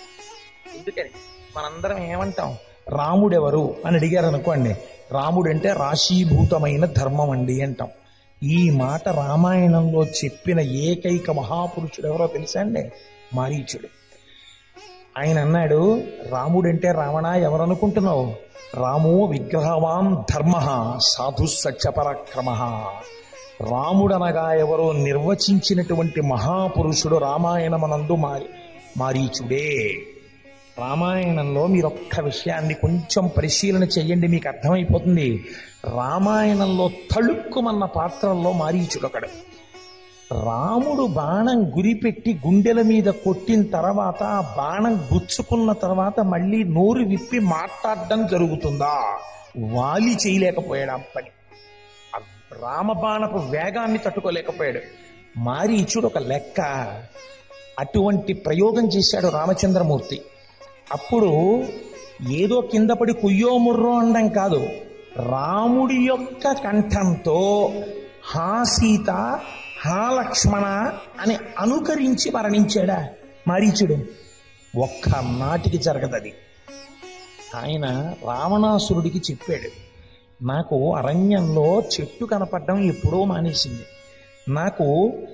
ఎందుకని మనందరం ఏమంటాం రాముడెవరు అని అడిగారు అనుకోండి రాముడంటే రాశీభూతమైన ధర్మం అండి అంటాం ఈ మాట రామాయణంలో చెప్పిన ఏకైక మహాపురుషుడు ఎవరో తెలుసా అండి మారీచుడు ఆయన అన్నాడు రాముడంటే రావణ ఎవరనుకుంటున్నావు రామో విగ్రహవాన్ ధర్మ సాధు సత్యపరాక్రమ రాముడనగా ఎవరో నిర్వచించినటువంటి మహాపురుషుడు రామాయణమనందు మారి మారీచుడే రామాయణంలో మీరు ఒక్క విషయాన్ని కొంచెం పరిశీలన చెయ్యండి మీకు అర్థమైపోతుంది రామాయణంలో తళుక్కుమన్న పాత్రల్లో మారీచుడు ఒకడు రాముడు బాణం గురిపెట్టి గుండెల మీద కొట్టిన తర్వాత ఆ బాణం గుచ్చుకున్న తర్వాత మళ్ళీ నోరు విప్పి మాట్లాడడం జరుగుతుందా వాలి చేయలేకపోయాడు ఆ పని ఆ రామబాణపు వేగాన్ని తట్టుకోలేకపోయాడు మారీచుడు ఒక లెక్క అటువంటి ప్రయోగం చేశాడు రామచంద్రమూర్తి అప్పుడు ఏదో కింద పడి కుయ్యో ముర్రో అనడం కాదు రాముడి యొక్క కంఠంతో హా సీత హా లక్ష్మణ అని అనుకరించి మరణించాడా మారీచుడు ఒక్క నాటికి జరగదది ఆయన రావణాసురుడికి చెప్పాడు నాకు అరణ్యంలో చెట్టు కనపడడం ఎప్పుడో మానేసింది నాకు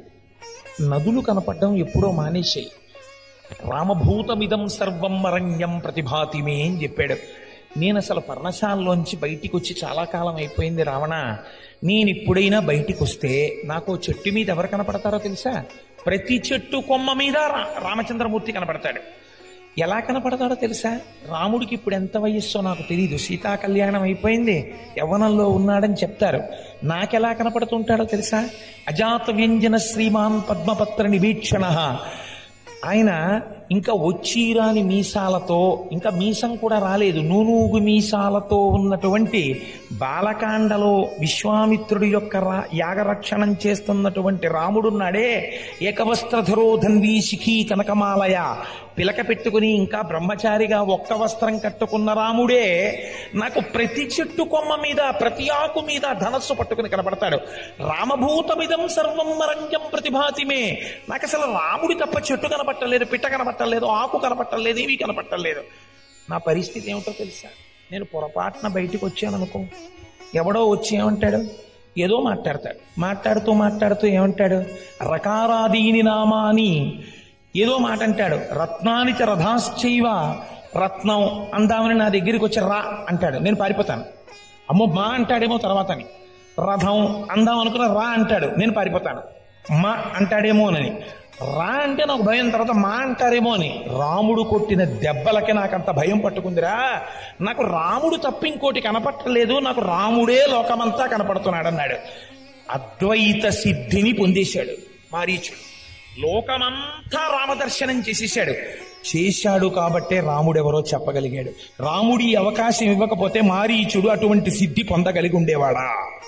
నదులు కనపడడం ఎప్పుడో మానేశాయి రామభూతమిదం సర్వం అరణ్యం ప్రతిభాతి మే అని చెప్పాడు నేను అసలు పర్ణశాలలోంచి బయటికి వచ్చి చాలా కాలం అయిపోయింది రావణ నేను ఇప్పుడైనా బయటికి వస్తే నాకు ఓ చెట్టు మీద ఎవరు కనపడతారో తెలుసా ప్రతి చెట్టు కొమ్మ మీద రా- రామచంద్రమూర్తి కనపడతాడు ఎలా కనపడతాడో తెలుసా రాముడికి ఇప్పుడు ఎంత వయస్సో నాకు తెలియదు సీతా కళ్యాణం అయిపోయింది యవ్వనంలో ఉన్నాడని చెప్తారు నాకెలా కనపడుతుంటాడో తెలుసా అజాత వ్యంజన శ్రీమాన్ పద్మపత్ర నివీక్షణ ఆయన ఇంకా వచ్చిరాని మీసాలతో ఇంకా మీసం కూడా రాలేదు నూనూగు మీసాలతో ఉన్నటువంటి బాలకాండలో విశ్వామిత్రుడి యొక్క రా- యాగరక్షణం చేస్తున్నటువంటి రాముడున్నాడే ఏకవస్త్రధరో ధన్వీ శిఖీ కనకమాలయ పిలక పెట్టుకుని ఇంకా బ్రహ్మచారిగా ఒక్క వస్త్రం కట్టుకున్న రాముడే నాకు ప్రతి చెట్టు కొమ్మ మీద ప్రతి ఆకు మీద ధనస్సు పట్టుకుని కనపడతాడు రామభూతమిదం సర్వం మరంజం ప్రతిభాతిమే నాకు అసలు రాముడి తప్ప చెట్టు కనపట్టలేదు పిట్ట కనపట్టలేదు ఆకు కనపట్టలేదు ఏమీ కనపట్టలేదు నా పరిస్థితి ఏమిటో తెలుసా నేను పొరపాటున బయటికి వచ్చాను అనుకో ఎవడో వచ్చి ఏమంటాడు ఏదో మాట్లాడతాడు మాట్లాడుతూ మాట్లాడుతూ ఏమంటాడు రకారాదీని నామాని ఏదో మాట అంటాడు రత్నాని చ రథాశ్చైవ రత్నం అందామని నా దగ్గరికి వచ్చి రా అంటాడు నేను పారిపోతాను అమ్మో మా అంటాడేమో తర్వాతని రథం అందాం అనుకున్న రా అంటాడు నేను పారిపోతాను మా అంటాడేమో అని రా అంటే నాకు భయం తర్వాత మా అంటారేమో అని రాముడు కొట్టిన దెబ్బలకి నాకంత భయం పట్టుకుందిరా నాకు రాముడు తప్ప ఇంకోటి కనపట్టలేదు నాకు రాముడే లోకమంతా కనపడుతున్నాడు అన్నాడు అద్వైత సిద్ధిని పొందేశాడు మారీచుడు లోకమంతా రామదర్శనం చేసేశాడు చేశాడు కాబట్టే రాముడెవరో చెప్పగలిగాడు రాముడి అవకాశం ఇవ్వకపోతే మారీచుడు అటువంటి సిద్ధి పొందగలిగి ఉండేవాడా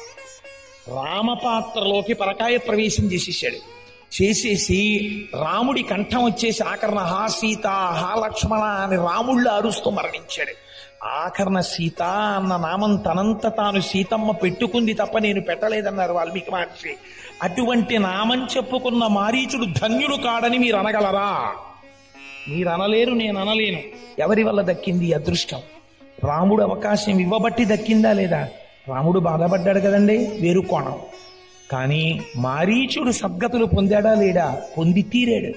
రామపాత్రలోకి పరకాయ ప్రవేశం చేసేసాడు చేసేసి రాముడి కంఠం వచ్చేసి ఆకరణ హా సీత హా లక్ష్మణ అని రాముళ్ళు అరుస్తూ మరణించాడు ఆకరణ సీత అన్న నామం తనంత తాను సీతమ్మ పెట్టుకుంది తప్ప నేను పెట్టలేదన్నారు వాల్మీకి మహర్షి అటువంటి నామం చెప్పుకున్న మారీచుడు ధన్యుడు కాడని మీరు అనగలరా మీరు అనలేరు నేను అనలేను ఎవరి వల్ల దక్కింది ఈ అదృష్టం రాముడు అవకాశం ఇవ్వబట్టి దక్కిందా లేదా రాముడు బాధపడ్డాడు కదండి వేరు కోణం కానీ మారీచుడు సద్గతులు పొందాడా లేడా పొంది తీరాడు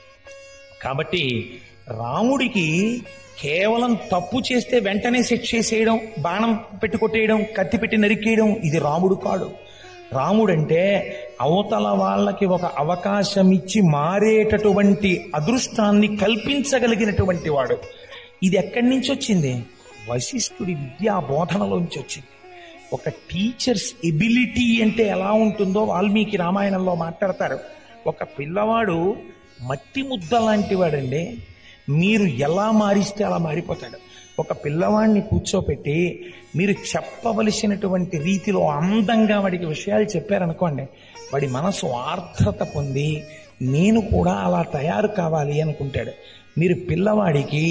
కాబట్టి రాముడికి కేవలం తప్పు చేస్తే వెంటనే శిక్ష చేసేయడం బాణం పెట్టి కొట్టేయడం కత్తి పెట్టి నరికేయడం ఇది రాముడు కాడు రాముడంటే అవతల వాళ్ళకి ఒక అవకాశం ఇచ్చి మారేటటువంటి అదృష్టాన్ని కల్పించగలిగినటువంటి వాడు ఇది ఎక్కడి నుంచి వచ్చింది వశిష్ఠుడి విద్యా బోధనలోంచి వచ్చింది ఒక టీచర్స్ ఎబిలిటీ అంటే ఎలా ఉంటుందో వాల్మీకి రామాయణంలో మాట్లాడతారు ఒక పిల్లవాడు మట్టి ముద్ద లాంటి వాడండి మీరు ఎలా మారిస్తే అలా మారిపోతాడు ఒక పిల్లవాడిని కూర్చోపెట్టి మీరు చెప్పవలసినటువంటి రీతిలో అందంగా వాడికి విషయాలు చెప్పారనుకోండి వాడి మనసు ఆర్ద్రత పొంది నేను కూడా అలా తయారు కావాలి అనుకుంటాడు మీరు పిల్లవాడికి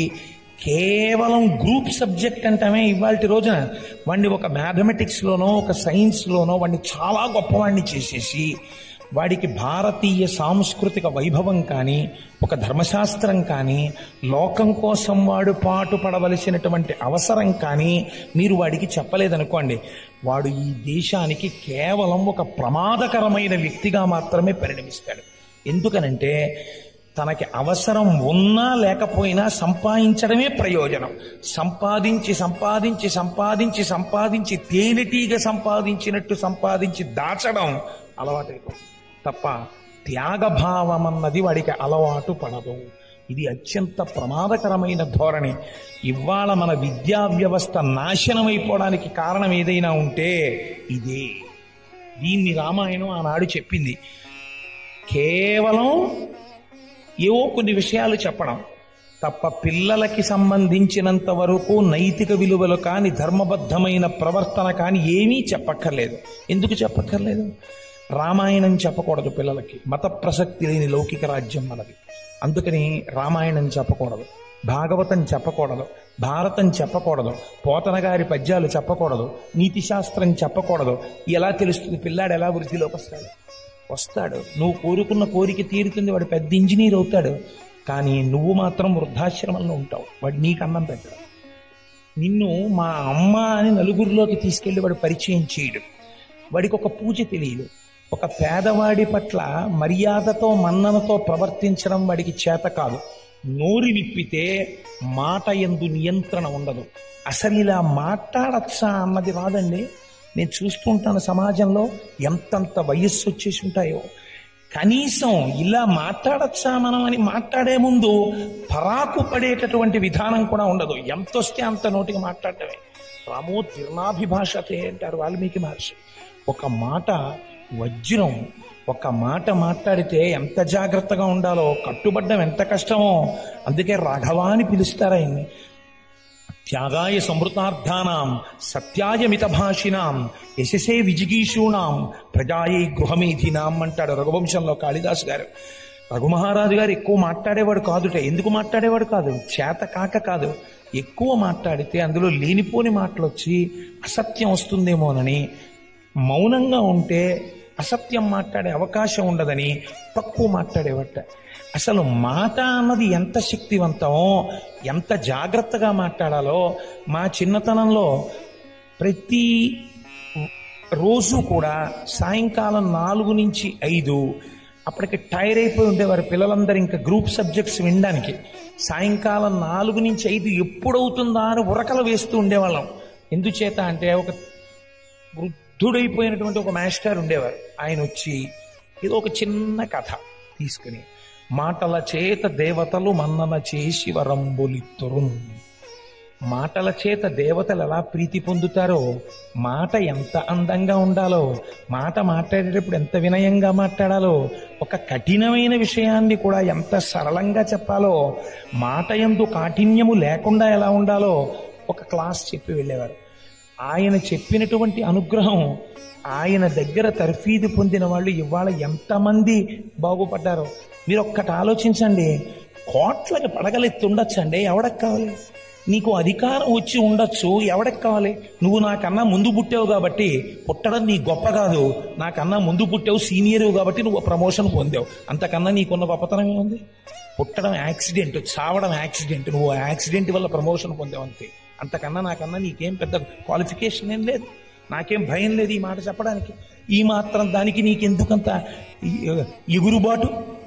కేవలం గ్రూప్ సబ్జెక్ట్ అంటామే ఇవాళ రోజున వాడిని ఒక మ్యాథమెటిక్స్లోనో ఒక సైన్స్లోనో వాడిని చాలా గొప్పవాడిని చేసేసి వాడికి భారతీయ సాంస్కృతిక వైభవం కానీ ఒక ధర్మశాస్త్రం కానీ లోకం కోసం వాడు పాటు పడవలసినటువంటి అవసరం కానీ మీరు వాడికి చెప్పలేదనుకోండి వాడు ఈ దేశానికి కేవలం ఒక ప్రమాదకరమైన వ్యక్తిగా మాత్రమే పరిణమిస్తాడు ఎందుకనంటే తనకి అవసరం ఉన్నా లేకపోయినా సంపాదించడమే ప్రయోజనం సంపాదించి సంపాదించి సంపాదించి సంపాదించి తేనెటీగ సంపాదించినట్టు సంపాదించి దాచడం అలవాటైపోతుంది తప్ప త్యాగభావం అన్నది వాడికి అలవాటు పడదు ఇది అత్యంత ప్రమాదకరమైన ధోరణి ఇవాళ మన విద్యా వ్యవస్థ నాశనమైపోవడానికి కారణం ఏదైనా ఉంటే ఇదే దీన్ని రామాయణం ఆనాడు చెప్పింది కేవలం ఏవో కొన్ని విషయాలు చెప్పడం తప్ప పిల్లలకి సంబంధించినంత వరకు నైతిక విలువలు కాని ధర్మబద్ధమైన ప్రవర్తన కాని ఏమీ చెప్పక్కర్లేదు ఎందుకు చెప్పక్కర్లేదు రామాయణం చెప్పకూడదు పిల్లలకి మత ప్రసక్తి లేని లౌకిక రాజ్యం మనది అందుకని రామాయణం చెప్పకూడదు భాగవతం చెప్పకూడదు భారతం చెప్పకూడదు పోతన గారి పద్యాలు చెప్పకూడదు నీతి శాస్త్రం చెప్పకూడదు ఎలా తెలుస్తుంది పిల్లాడు ఎలా వృద్ధిలోకి వస్తాడు వస్తాడు నువ్వు కోరుకున్న కోరిక తీరుతుంది వాడు పెద్ద ఇంజనీర్ అవుతాడు కానీ నువ్వు మాత్రం వృద్ధాశ్రమంలో ఉంటావు వాడు నీకు అన్నం పెట్టడు నిన్ను మా అమ్మ అని నలుగురిలోకి తీసుకెళ్లి వాడు పరిచయం చేయడు వాడికి ఒక పూజ తెలియదు ఒక పేదవాడి పట్ల మర్యాదతో మన్ననతో ప్రవర్తించడం వాడికి చేత కాదు నోరు విప్పితే మాట ఎందు నియంత్రణ ఉండదు అసలు ఇలా మాట్లాడచ్చా అన్నది రాదండి నేను చూస్తూ ఉంటాను సమాజంలో ఎంతంత వయస్సు వచ్చేసి ఉంటాయో కనీసం ఇలా మాట్లాడచ్చా మనం అని మాట్లాడే ముందు పరాకు పడేటటువంటి విధానం కూడా ఉండదు ఎంత వస్తే అంత నోటికి మాట్లాడటమే రామో తీర్ణాభిభాషతే అంటారు వాల్మీకి మహర్షి ఒక మాట వజ్రం ఒక మాట మాట్లాడితే ఎంత జాగ్రత్తగా ఉండాలో కట్టుబడ్డం ఎంత కష్టమో అందుకే రాఘవ అని పిలుస్తారు ఆయన్ని త్యాగాయ సమృతార్థానాం సత్యాయ మితభాషినాం యశసే విజిగీషూణాం ప్రజాయై గృహమేధినాం అంటాడు రఘువంశంలో కాళిదాసు గారు రఘుమహారాజు గారు ఎక్కువ మాట్లాడేవాడు కాదుట ఎందుకు మాట్లాడేవాడు కాదు చేత కాక కాదు ఎక్కువ మాట్లాడితే అందులో లేనిపోని మాటలు వచ్చి అసత్యం వస్తుందేమోనని మౌనంగా ఉంటే అసత్యం మాట్లాడే అవకాశం ఉండదని తక్కువ మాట్లాడేవట అసలు మాట అన్నది ఎంత శక్తివంతమో ఎంత జాగ్రత్తగా మాట్లాడాలో మా చిన్నతనంలో ప్రతి రోజు కూడా సాయంకాలం నాలుగు నుంచి ఐదు అప్పటికి టైర్ అయిపోయి ఉండేవారు పిల్లలందరూ ఇంకా గ్రూప్ సబ్జెక్ట్స్ వినడానికి సాయంకాలం నాలుగు నుంచి ఐదు ఎప్పుడవుతుందా అని ఉరకలు వేస్తూ ఉండేవాళ్ళం ఎందుచేత అంటే ఒక వృద్ధుడైపోయినటువంటి ఒక మాస్టర్ ఉండేవారు ఆయన వచ్చి ఏదో ఒక చిన్న కథ తీసుకుని మాటల చేత దేవతలు మన్నన చేసి వరంబులిత్తురు మాటల చేత దేవతలు ఎలా ప్రీతి పొందుతారో మాట ఎంత అందంగా ఉండాలో మాట మాట్లాడేటప్పుడు ఎంత వినయంగా మాట్లాడాలో ఒక కఠినమైన విషయాన్ని కూడా ఎంత సరళంగా చెప్పాలో మాట ఎందు కాఠిన్యము లేకుండా ఎలా ఉండాలో ఒక క్లాస్ చెప్పి వెళ్ళేవారు ఆయన చెప్పినటువంటి అనుగ్రహం ఆయన దగ్గర తర్ఫీదు పొందిన వాళ్ళు ఇవాళ ఎంతమంది బాగుపడ్డారో మీరు ఒక్కటి ఆలోచించండి కోట్లకి పడగలెత్తి ఉండొచ్చండి ఎవడకి కావాలి నీకు అధికారం వచ్చి ఉండొచ్చు ఎవడకి కావాలి నువ్వు నాకన్నా ముందు పుట్టావు కాబట్టి పుట్టడం నీ గొప్ప కాదు నాకన్నా ముందు పుట్టావు సీనియర్ కాబట్టి నువ్వు ప్రమోషన్ పొందావు అంతకన్నా నీకున్న గొప్పతనం ఏముంది పుట్టడం యాక్సిడెంట్ చావడం యాక్సిడెంట్ నువ్వు యాక్సిడెంట్ వల్ల ప్రమోషన్ పొందావు అంతే అంతకన్నా నాకన్నా నీకేం పెద్ద క్వాలిఫికేషన్ ఏం లేదు నాకేం భయం లేదు ఈ మాట చెప్పడానికి ఈ మాత్రం దానికి నీకెందుకంత ఎ- ఎగురుబాటు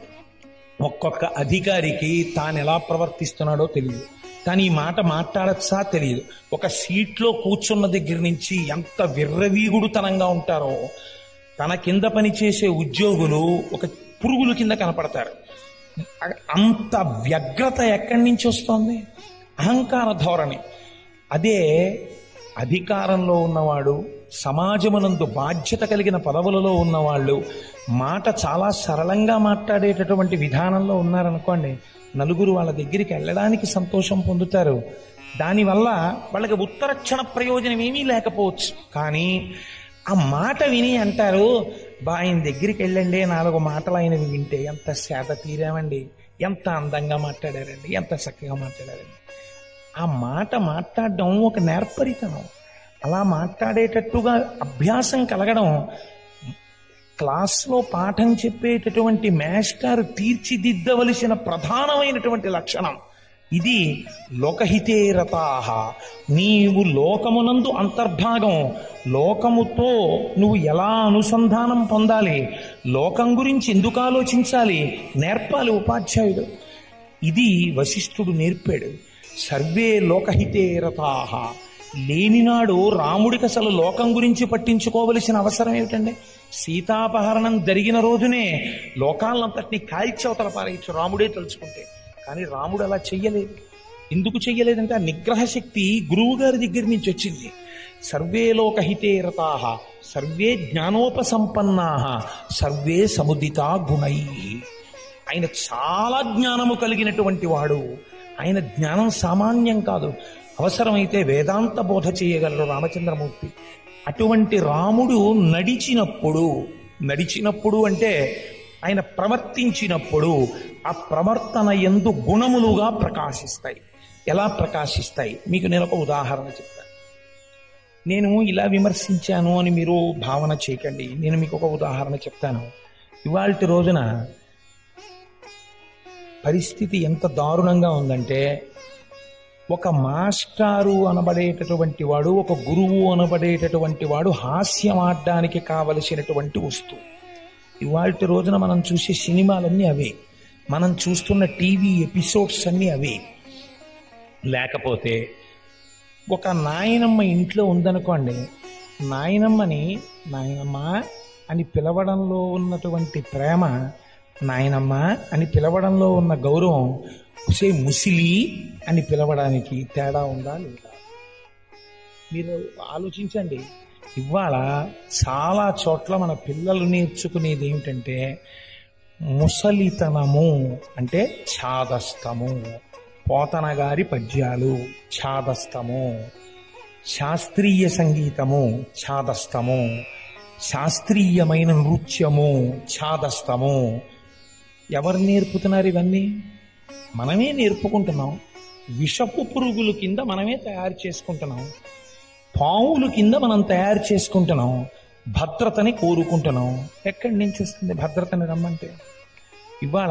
ఒక్కొక్క అధికారికి తాను ఎలా ప్రవర్తిస్తున్నాడో తెలియదు కానీ ఈ మాట మాట్లాడచ్చా తెలియదు ఒక సీట్లో కూర్చున్న దగ్గర నుంచి ఎంత విర్రవీగుడుతనంగా ఉంటారో తన కింద పనిచేసే ఉద్యోగులు ఒక పురుగుల కింద కనపడతారు అ- అంత వ్యగ్రత ఎక్కడి నుంచి వస్తోంది అహంకార ధోరణి అదే అధికారంలో ఉన్నవాడు సమాజమునందు బాధ్యత కలిగిన పదవులలో ఉన్నవాళ్ళు మాట చాలా సరళంగా మాట్లాడేటటువంటి విధానంలో ఉన్నారనుకోండి నలుగురు వాళ్ళ దగ్గరికి వెళ్ళడానికి సంతోషం పొందుతారు దానివల్ల వాళ్ళకి ఉత్తరక్షణ ప్రయోజనం ఏమీ లేకపోవచ్చు కానీ ఆ మాట విని అంటారు బా ఆయన దగ్గరికి వెళ్ళండి నాలుగు మాటలు ఆయనవి వింటే ఎంత శాత తీరామండి ఎంత అందంగా మాట్లాడారండి ఎంత చక్కగా మాట్లాడారండి ఆ మాట మాట్లాడడం ఒక నేర్పరితనం అలా మాట్లాడేటట్టుగా అభ్యాసం కలగడం క్లాస్లో పాఠం చెప్పేటటువంటి మాస్టర్ తీర్చిదిద్దవలసిన ప్రధానమైనటువంటి లక్షణం ఇది లోకహితే రతాహ నీవు లోకమునందు అంతర్భాగం లోకముతో నువ్వు ఎలా అనుసంధానం పొందాలి లోకం గురించి ఎందుకు ఆలోచించాలి నేర్పాలి ఉపాధ్యాయుడు ఇది వశిష్ఠుడు నేర్పాడు సర్వే లోకహితే రతాహ లేనినాడు రాముడికి అసలు లోకం గురించి పట్టించుకోవలసిన అవసరం ఏమిటండి సీతాపహరణం జరిగిన రోజునే లోకాలంతటినీ కాల్చవతల పారేయచ్చు రాముడే తలుచుకుంటే కానీ రాముడు అలా చెయ్యలేదు ఎందుకు చెయ్యలేదంటే ఆ నిగ్రహ శక్తి గురువు గారి దగ్గర నుంచి వచ్చింది సర్వే లోకహితే రతాహ సర్వే జ్ఞానోపసంపన్నా సర్వే సముదితా గుణై ఆయన చాలా జ్ఞానము కలిగినటువంటి వాడు ఆయన జ్ఞానం సామాన్యం కాదు అవసరమైతే వేదాంత బోధ చేయగలరు రామచంద్రమూర్తి అటువంటి రాముడు నడిచినప్పుడు నడిచినప్పుడు అంటే ఆయన ప్రవర్తించినప్పుడు ఆ ప్రవర్తన ఎందు గుణములుగా ప్రకాశిస్తాయి ఎలా ప్రకాశిస్తాయి మీకు నేను ఒక ఉదాహరణ చెప్తాను నేను ఇలా విమర్శించాను అని మీరు భావన చేయకండి నేను మీకు ఒక ఉదాహరణ చెప్తాను ఇవాళ రోజున పరిస్థితి ఎంత దారుణంగా ఉందంటే ఒక మాస్టారు అనబడేటటువంటి వాడు ఒక గురువు అనబడేటటువంటి వాడు హాస్యమాడడానికి కావలసినటువంటి వస్తువు ఇవాళ రోజున మనం చూసే సినిమాలన్నీ అవే మనం చూస్తున్న టీవీ ఎపిసోడ్స్ అన్నీ అవే లేకపోతే ఒక నాయనమ్మ ఇంట్లో ఉందనుకోండి నాయనమ్మని నాయనమ్మ అని పిలవడంలో ఉన్నటువంటి ప్రేమ నాయనమ్మ అని పిలవడంలో ఉన్న గౌరవం సే ముసిలి అని పిలవడానికి తేడా ఉందా లేదా మీరు ఆలోచించండి ఇవాళ చాలా చోట్ల మన పిల్లలు నేర్చుకునేది ఏమిటంటే ముసలితనము అంటే ఛాదస్తము పోతన గారి పద్యాలు ఛాదస్తము శాస్త్రీయ సంగీతము ఛాదస్తము శాస్త్రీయమైన నృత్యము ఛాదస్తము ఎవరు నేర్పుతున్నారు ఇవన్నీ మనమే నేర్పుకుంటున్నాం విషపు పురుగుల కింద మనమే తయారు చేసుకుంటున్నాం పావుల కింద మనం తయారు చేసుకుంటున్నాం భద్రతని కోరుకుంటున్నాం ఎక్కడి నుంచి వస్తుంది భద్రతని రమ్మంటే ఇవాళ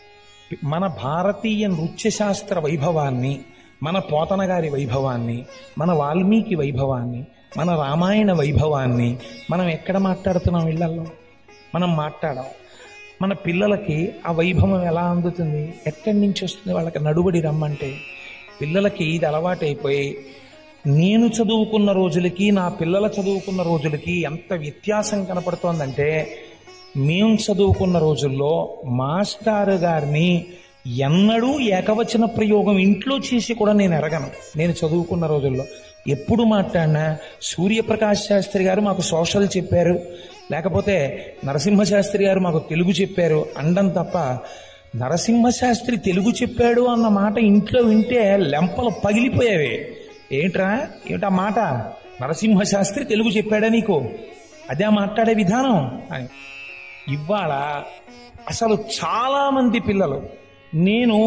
మన భారతీయ నృత్య శాస్త్ర వైభవాన్ని మన పోతన గారి వైభవాన్ని మన వాల్మీకి వైభవాన్ని మన రామాయణ వైభవాన్ని మనం ఎక్కడ మాట్లాడుతున్నాం ఇళ్లలో మనం మాట్లాడాం మన పిల్లలకి ఆ వైభవం ఎలా అందుతుంది ఎక్కడి నుంచి వస్తుంది వాళ్ళకి నడుబడి రమ్మంటే పిల్లలకి ఇది అలవాటైపోయి నేను చదువుకున్న రోజులకి నా పిల్లల చదువుకున్న రోజులకి ఎంత వ్యత్యాసం కనపడుతోందంటే మేము చదువుకున్న రోజుల్లో మాస్టారు గారిని ఎన్నడూ ఏకవచన ప్రయోగం ఇంట్లో చేసి కూడా నేను ఎరగను నేను చదువుకున్న రోజుల్లో ఎప్పుడు మాట్లాడినా సూర్యప్రకాష్ శాస్త్రి గారు మాకు సోషల్ చెప్పారు లేకపోతే నరసింహ శాస్త్రి గారు మాకు తెలుగు చెప్పారు అండం తప్ప నరసింహ శాస్త్రి తెలుగు చెప్పాడు అన్న మాట ఇంట్లో వింటే లెంపలు పగిలిపోయేవి ఏంట్రా ఏమిటా మాట నరసింహ శాస్త్రి తెలుగు చెప్పాడా నీకు అదే మాట్లాడే విధానం అని ఇవాళ అసలు చాలా మంది పిల్లలు నేను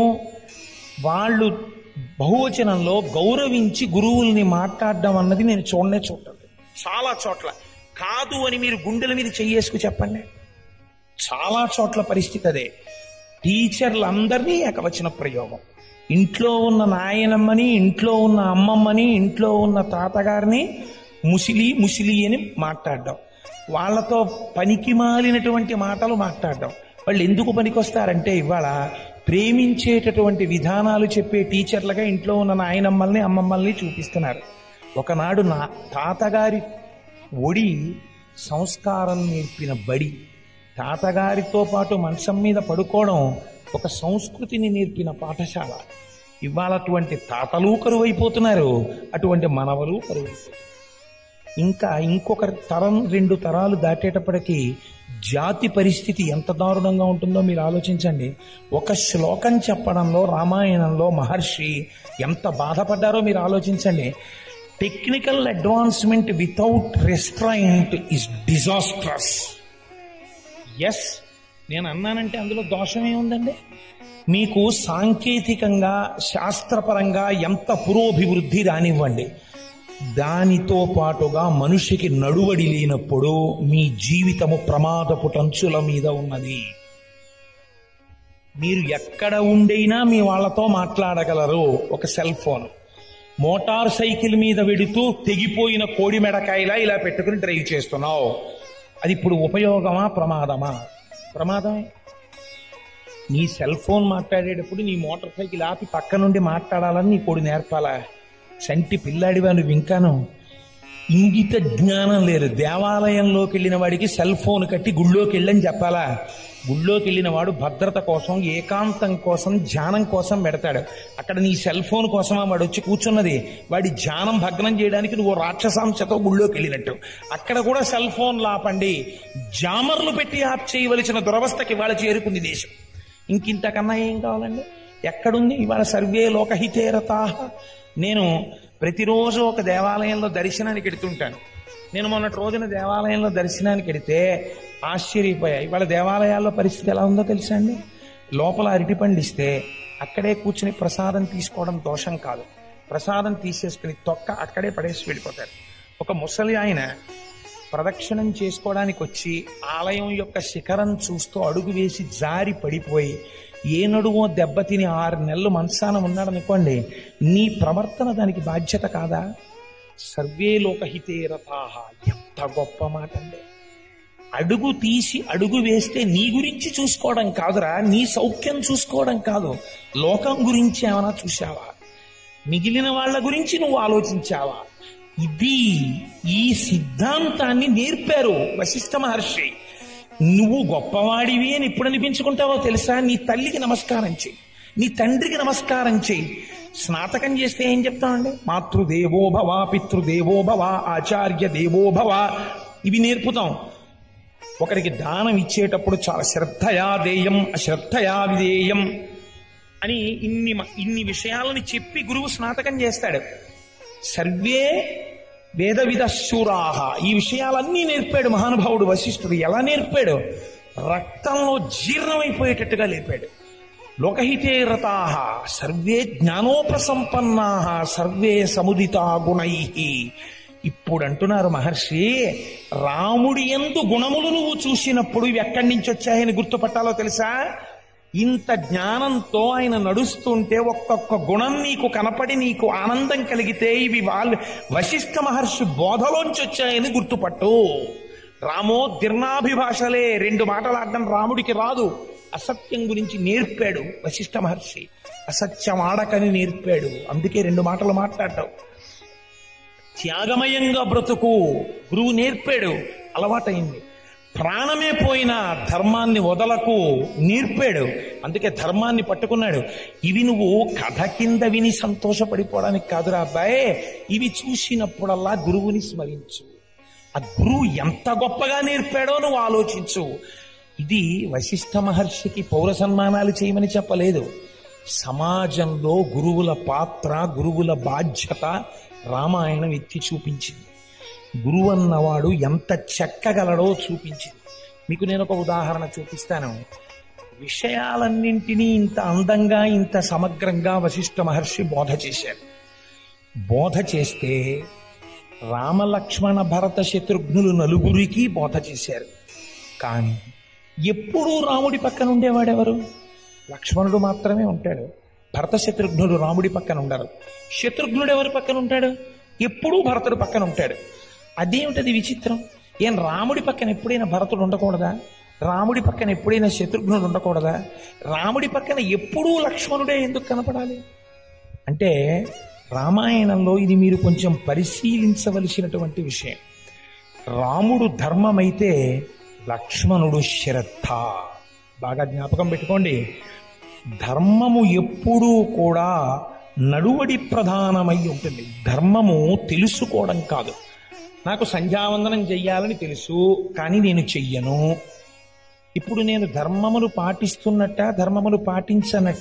వాళ్ళు బహువచనంలో గౌరవించి గురువుల్ని మాట్లాడడం అన్నది నేను చూడనే చూడలేదు చాలా చోట్ల కాదు అని మీరు గుండెల మీద చెయ్యేసుకు చెప్పండి చాలా చోట్ల పరిస్థితి అదే టీచర్లందరినీ ఏకవచన ప్రయోగం ఇంట్లో ఉన్న నాయనమ్మని ఇంట్లో ఉన్న అమ్మమ్మని ఇంట్లో ఉన్న తాతగారిని ముసిలి ముసిలి అని మాట్లాడడం వాళ్ళతో పనికి మాలినటువంటి మాటలు మాట్లాడడం వాళ్ళు ఎందుకు పనికొస్తారంటే ఇవాళ ప్రేమించేటటువంటి విధానాలు చెప్పే టీచర్లుగా ఇంట్లో ఉన్న నాయనమ్మల్ని అమ్మమ్మల్ని చూపిస్తున్నారు ఒకనాడు నా తాతగారి ఒడి సంస్కారం నేర్పిన బడి తాతగారితో పాటు మంచం మీద పడుకోవడం ఒక సంస్కృతిని నేర్పిన పాఠశాల ఇవాళ అటువంటి తాతలు కరువైపోతున్నారు అటువంటి మనవలు కరువైపోతున్నారు ఇంకా ఇంకొక తరం రెండు తరాలు దాటేటప్పటికి జాతి పరిస్థితి ఎంత దారుణంగా ఉంటుందో మీరు ఆలోచించండి ఒక శ్లోకం చెప్పడంలో రామాయణంలో మహర్షి ఎంత బాధపడ్డారో మీరు ఆలోచించండి technical advancement without restraint is disastrous yes నేను అన్నానంటే అందులో దోషమే ఉందండి మీకు సాంకేతికంగా శాస్త్రపరంగా ఎంత పురోభివృద్ధి రానివ్వండి దానితో పాటుగా మనిషికి నడువడి లేనప్పుడు మీ జీవితము ప్రమాదపు టంచుల మీద ఉన్నది మీరు ఎక్కడ ఉండైనా మీ వాళ్ళతో మాట్లాడగలరు ఒక సెల్ ఫోన్ మోటార్ సైకిల్ మీద వెడుతూ తెగిపోయిన కోడి మెడకాయలా ఇలా పెట్టుకుని డ్రైవ్ చేస్తున్నావు అది ఇప్పుడు ఉపయోగమా ప్రమాదమా ప్రమాదమే నీ సెల్ ఫోన్ మాట్లాడేటప్పుడు నీ మోటార్ సైకిల్ ఆపి పక్క నుండి మాట్లాడాలని నీ కొడు నేర్పాలా సంటి పిల్లాడివా నువ్వు ఇంకాను ఇంగిత జ్ఞానం లేదు దేవాలయంలోకి వెళ్ళిన వాడికి సెల్ ఫోన్ కట్టి గుళ్ళోకి వెళ్ళని చెప్పాలా గుళ్ళోకి వెళ్ళిన వాడు భద్రత కోసం ఏకాంతం కోసం ధ్యానం కోసం పెడతాడు అక్కడ నీ సెల్ ఫోన్ కోసమా వాడు వచ్చి కూర్చున్నది వాడి ధ్యానం భగ్నం చేయడానికి నువ్వు రాక్షసాంశతో గుళ్ళోకి వెళ్ళినట్టు అక్కడ కూడా సెల్ ఫోన్ లాపండి జామర్లు పెట్టి ఆప్ చేయవలసిన దురవస్థకి ఇవాళ చేరుకుంది దేశం ఇంకింతకన్నా ఏం కావాలండి ఎక్కడుంది ఇవాళ సర్వే లోకహితేరతా నేను ప్రతిరోజు ఒక దేవాలయంలో దర్శనానికి ఎడుతుంటాను నేను మొన్నటి రోజున దేవాలయంలో దర్శనానికి ఎడితే ఆశ్చర్యపోయా ఇవాళ దేవాలయాల్లో పరిస్థితి ఎలా ఉందో తెలుసా అండి లోపల అరటి పండిస్తే అక్కడే కూర్చుని ప్రసాదం తీసుకోవడం దోషం కాదు ప్రసాదం తీసేసుకుని తొక్క అక్కడే పడేసి వెళ్ళిపోతారు ఒక ముసలి ఆయన ప్రదక్షిణం చేసుకోవడానికి వచ్చి ఆలయం యొక్క శిఖరం చూస్తూ అడుగు వేసి జారి పడిపోయి ఏ నడుమో దెబ్బతిని ఆరు నెలలు మనసాన ఉన్నాడనుకోండి నీ ప్రవర్తన దానికి బాధ్యత కాదా సర్వే లోకహితే రథాహ ఎంత గొప్ప మాట అండి అడుగు తీసి అడుగు వేస్తే నీ గురించి చూసుకోవడం కాదురా నీ సౌఖ్యం చూసుకోవడం కాదు లోకం గురించి ఏమైనా చూసావా మిగిలిన వాళ్ళ గురించి నువ్వు ఆలోచించావా ఇది ఈ సిద్ధాంతాన్ని నేర్పారు వశిష్ఠ మహర్షి నువ్వు గొప్పవాడివి అని ఎప్పుడు అనిపించుకుంటావో తెలుసా నీ తల్లికి నమస్కారం చెయ్యి నీ తండ్రికి నమస్కారం చెయ్యి స్నాతకం చేస్తే ఏం చెప్తామండి మాతృదేవో భవ పితృదేవో భవ ఆచార్య దేవో భవ ఇవి నేర్పుతాం ఒకరికి దానం ఇచ్చేటప్పుడు చాలా శ్రద్ధయా దేయం అశ్రద్ధయా విధేయం అని ఇన్ని మ- ఇన్ని విషయాలని చెప్పి గురువు స్నాతకం చేస్తాడు సర్వే వేద విధశూరాహ ఈ విషయాలన్నీ నేర్పాడు మహానుభావుడు వశిష్ఠుడు ఎలా నేర్పాడు రక్తంలో జీర్ణమైపోయేటట్టుగా లేపాడు లోకహితే రతాహ సర్వే జ్ఞానోపసంపన్నాహ సర్వే సముదితా గుణై ఇప్పుడు అంటున్నారు మహర్షి రాముడి ఎందు గుణములు నువ్వు చూసినప్పుడు ఇవి ఎక్కడి నుంచి వచ్చాయని గుర్తుపట్టాలో తెలుసా ఇంత జ్ఞానంతో ఆయన నడుస్తుంటే ఒక్కొక్క గుణం నీకు కనపడి నీకు ఆనందం కలిగితే ఇవి వాళ్ళు వశిష్ఠ మహర్షి బోధలోంచి వచ్చాయని గుర్తుపట్టు రామో దీర్ణాభిభాషలే రెండు మాటలాడడం రాముడికి రాదు అసత్యం గురించి నేర్పాడు వశిష్ఠ మహర్షి అసత్యం ఆడకని నేర్పాడు అందుకే రెండు మాటలు మాట్లాడటం త్యాగమయంగా బ్రతుకు గురువు నేర్పాడు అలవాటైంది ప్రాణమే పోయిన ధర్మాన్ని వదలకు నేర్పాడు అందుకే ధర్మాన్ని పట్టుకున్నాడు ఇవి నువ్వు కథ కింద విని సంతోషపడిపోవడానికి కాదురా అబ్బాయి ఇవి చూసినప్పుడల్లా గురువుని స్మరించు ఆ గురువు ఎంత గొప్పగా నేర్పాడో నువ్వు ఆలోచించు ఇది వశిష్ఠ మహర్షికి పౌర సన్మానాలు చేయమని చెప్పలేదు సమాజంలో గురువుల పాత్ర గురువుల బాధ్యత రామాయణం ఎత్తి చూపించింది గురువు అన్నవాడు ఎంత చెక్కగలడో చూపించింది మీకు నేను ఒక ఉదాహరణ చూపిస్తాను విషయాలన్నింటినీ ఇంత అందంగా ఇంత సమగ్రంగా వశిష్ఠ మహర్షి బోధ చేశారు బోధ చేస్తే రామలక్ష్మణ భరత శత్రుఘ్నులు నలుగురికి బోధ చేశారు కానీ ఎప్పుడూ రాముడి పక్కన ఉండేవాడెవరు లక్ష్మణుడు మాత్రమే ఉంటాడు భరత శత్రుఘ్నుడు రాముడి పక్కన ఉండరు శత్రుఘ్నుడు ఎవరి పక్కన ఉంటాడు ఎప్పుడూ భరతుడు పక్కన ఉంటాడు అదేమిటది విచిత్రం ఏం రాముడి పక్కన ఎప్పుడైనా భరతుడు ఉండకూడదా రాముడి పక్కన ఎప్పుడైనా శత్రుఘ్నుడు ఉండకూడదా రాముడి పక్కన ఎప్పుడూ లక్ష్మణుడే ఎందుకు కనపడాలి అంటే రామాయణంలో ఇది మీరు కొంచెం పరిశీలించవలసినటువంటి విషయం రాముడు ధర్మమైతే లక్ష్మణుడు శ్రద్ధ బాగా జ్ఞాపకం పెట్టుకోండి ధర్మము ఎప్పుడూ కూడా నడువడి ప్రధానమై ఉంటుంది ధర్మము తెలుసుకోవడం కాదు నాకు సంధ్యావందనం చెయ్యాలని తెలుసు కానీ నేను చెయ్యను ఇప్పుడు నేను ధర్మమును పాటిస్తున్నట్ట ధర్మమును పాటించనట్ట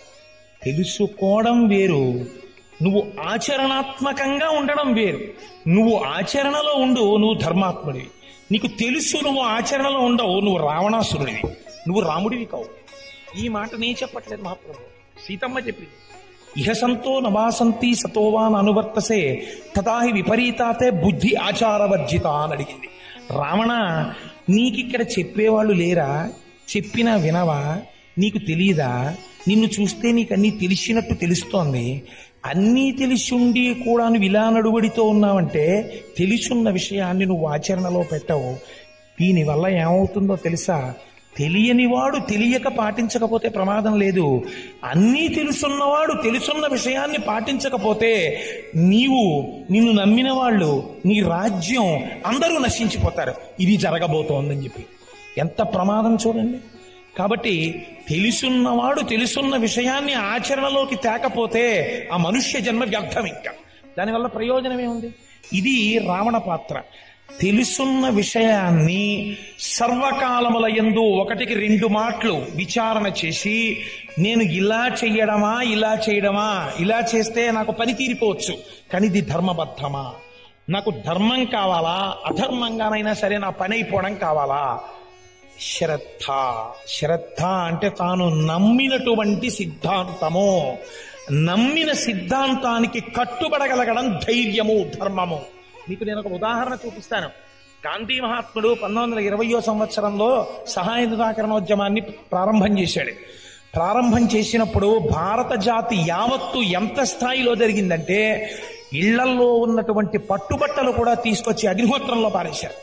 తెలుసుకోవడం వేరు నువ్వు ఆచరణాత్మకంగా ఉండడం వేరు నువ్వు ఆచరణలో ఉండు నువ్వు ధర్మాత్ముడివి నీకు తెలుసు నువ్వు ఆచరణలో ఉండవు నువ్వు రావణాసురుడివి నువ్వు రాముడివి కావు ఈ మాట నేను చెప్పట్లేదు మహాప్రభు సీతమ్మ చెప్పింది ఇహ సంతో నవాసంతి సతోవాన్ అనువర్తసే తథాహి విపరీతాతే బుద్ధి ఆచారవర్జిత అని అడిగింది రావణ నీకిక్కడ చెప్పేవాళ్ళు లేరా చెప్పినా వినవా నీకు తెలియదా నిన్ను చూస్తే నీకు అన్నీ తెలిసినట్టు తెలుస్తోంది అన్నీ తెలిసుండి కూడా నువ్వు ఇలా నడువడితో ఉన్నావంటే తెలిసున్న విషయాన్ని నువ్వు ఆచరణలో పెట్టవు దీనివల్ల ఏమవుతుందో తెలుసా తెలియనివాడు తెలియక పాటించకపోతే ప్రమాదం లేదు అన్నీ తెలుసున్నవాడు తెలుసున్న విషయాన్ని పాటించకపోతే నీవు నిన్ను నమ్మిన వాళ్ళు నీ రాజ్యం అందరూ నశించిపోతారు ఇది జరగబోతోందని చెప్పి ఎంత ప్రమాదం చూడండి కాబట్టి తెలుసున్నవాడు తెలుసున్న విషయాన్ని ఆచరణలోకి తేకపోతే ఆ మనుష్య జన్మ వ్యర్థం ఇంకా దానివల్ల ప్రయోజనం ఏముంది ఇది రావణ పాత్ర తెలుసున్న విషయాన్ని సర్వకాలముల యందు ఒకటికి రెండు మాటలు విచారణ చేసి నేను ఇలా చెయ్యడమా ఇలా చేయడమా ఇలా చేస్తే నాకు పని తీరిపోవచ్చు కానీ ఇది ధర్మబద్ధమా నాకు ధర్మం కావాలా అధర్మంగానైనా సరే నా పని అయిపోవడం కావాలా శ్రద్ధ శ్రద్ధ అంటే తాను నమ్మినటువంటి సిద్ధాంతము నమ్మిన సిద్ధాంతానికి కట్టుబడగలగడం ధైర్యము ధర్మము మీకు నేను ఒక ఉదాహరణ చూపిస్తాను గాంధీ మహాత్ముడు పంతొమ్మిది వందల ఇరవయో సంవత్సరంలో సహాయ నిరాకరణోద్యమాన్ని ప్రారంభం చేశాడు ప్రారంభం చేసినప్పుడు భారత జాతి యావత్తు ఎంత స్థాయిలో జరిగిందంటే ఇళ్లల్లో ఉన్నటువంటి పట్టుబట్టలు కూడా తీసుకొచ్చి అగ్నిహోత్రంలో పారేశారు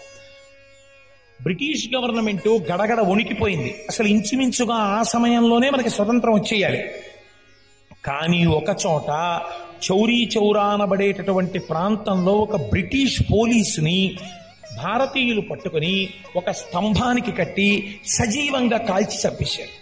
బ్రిటిష్ గవర్నమెంట్ గడగడ వణికిపోయింది అసలు ఇంచుమించుగా ఆ సమయంలోనే మనకి స్వతంత్రం వచ్చేయాలి కానీ ఒక చోట చౌరీ చౌరా అనబడేటటువంటి ప్రాంతంలో ఒక బ్రిటిష్ పోలీసుని భారతీయులు పట్టుకుని ఒక స్తంభానికి కట్టి సజీవంగా కాల్చి చంపేశారు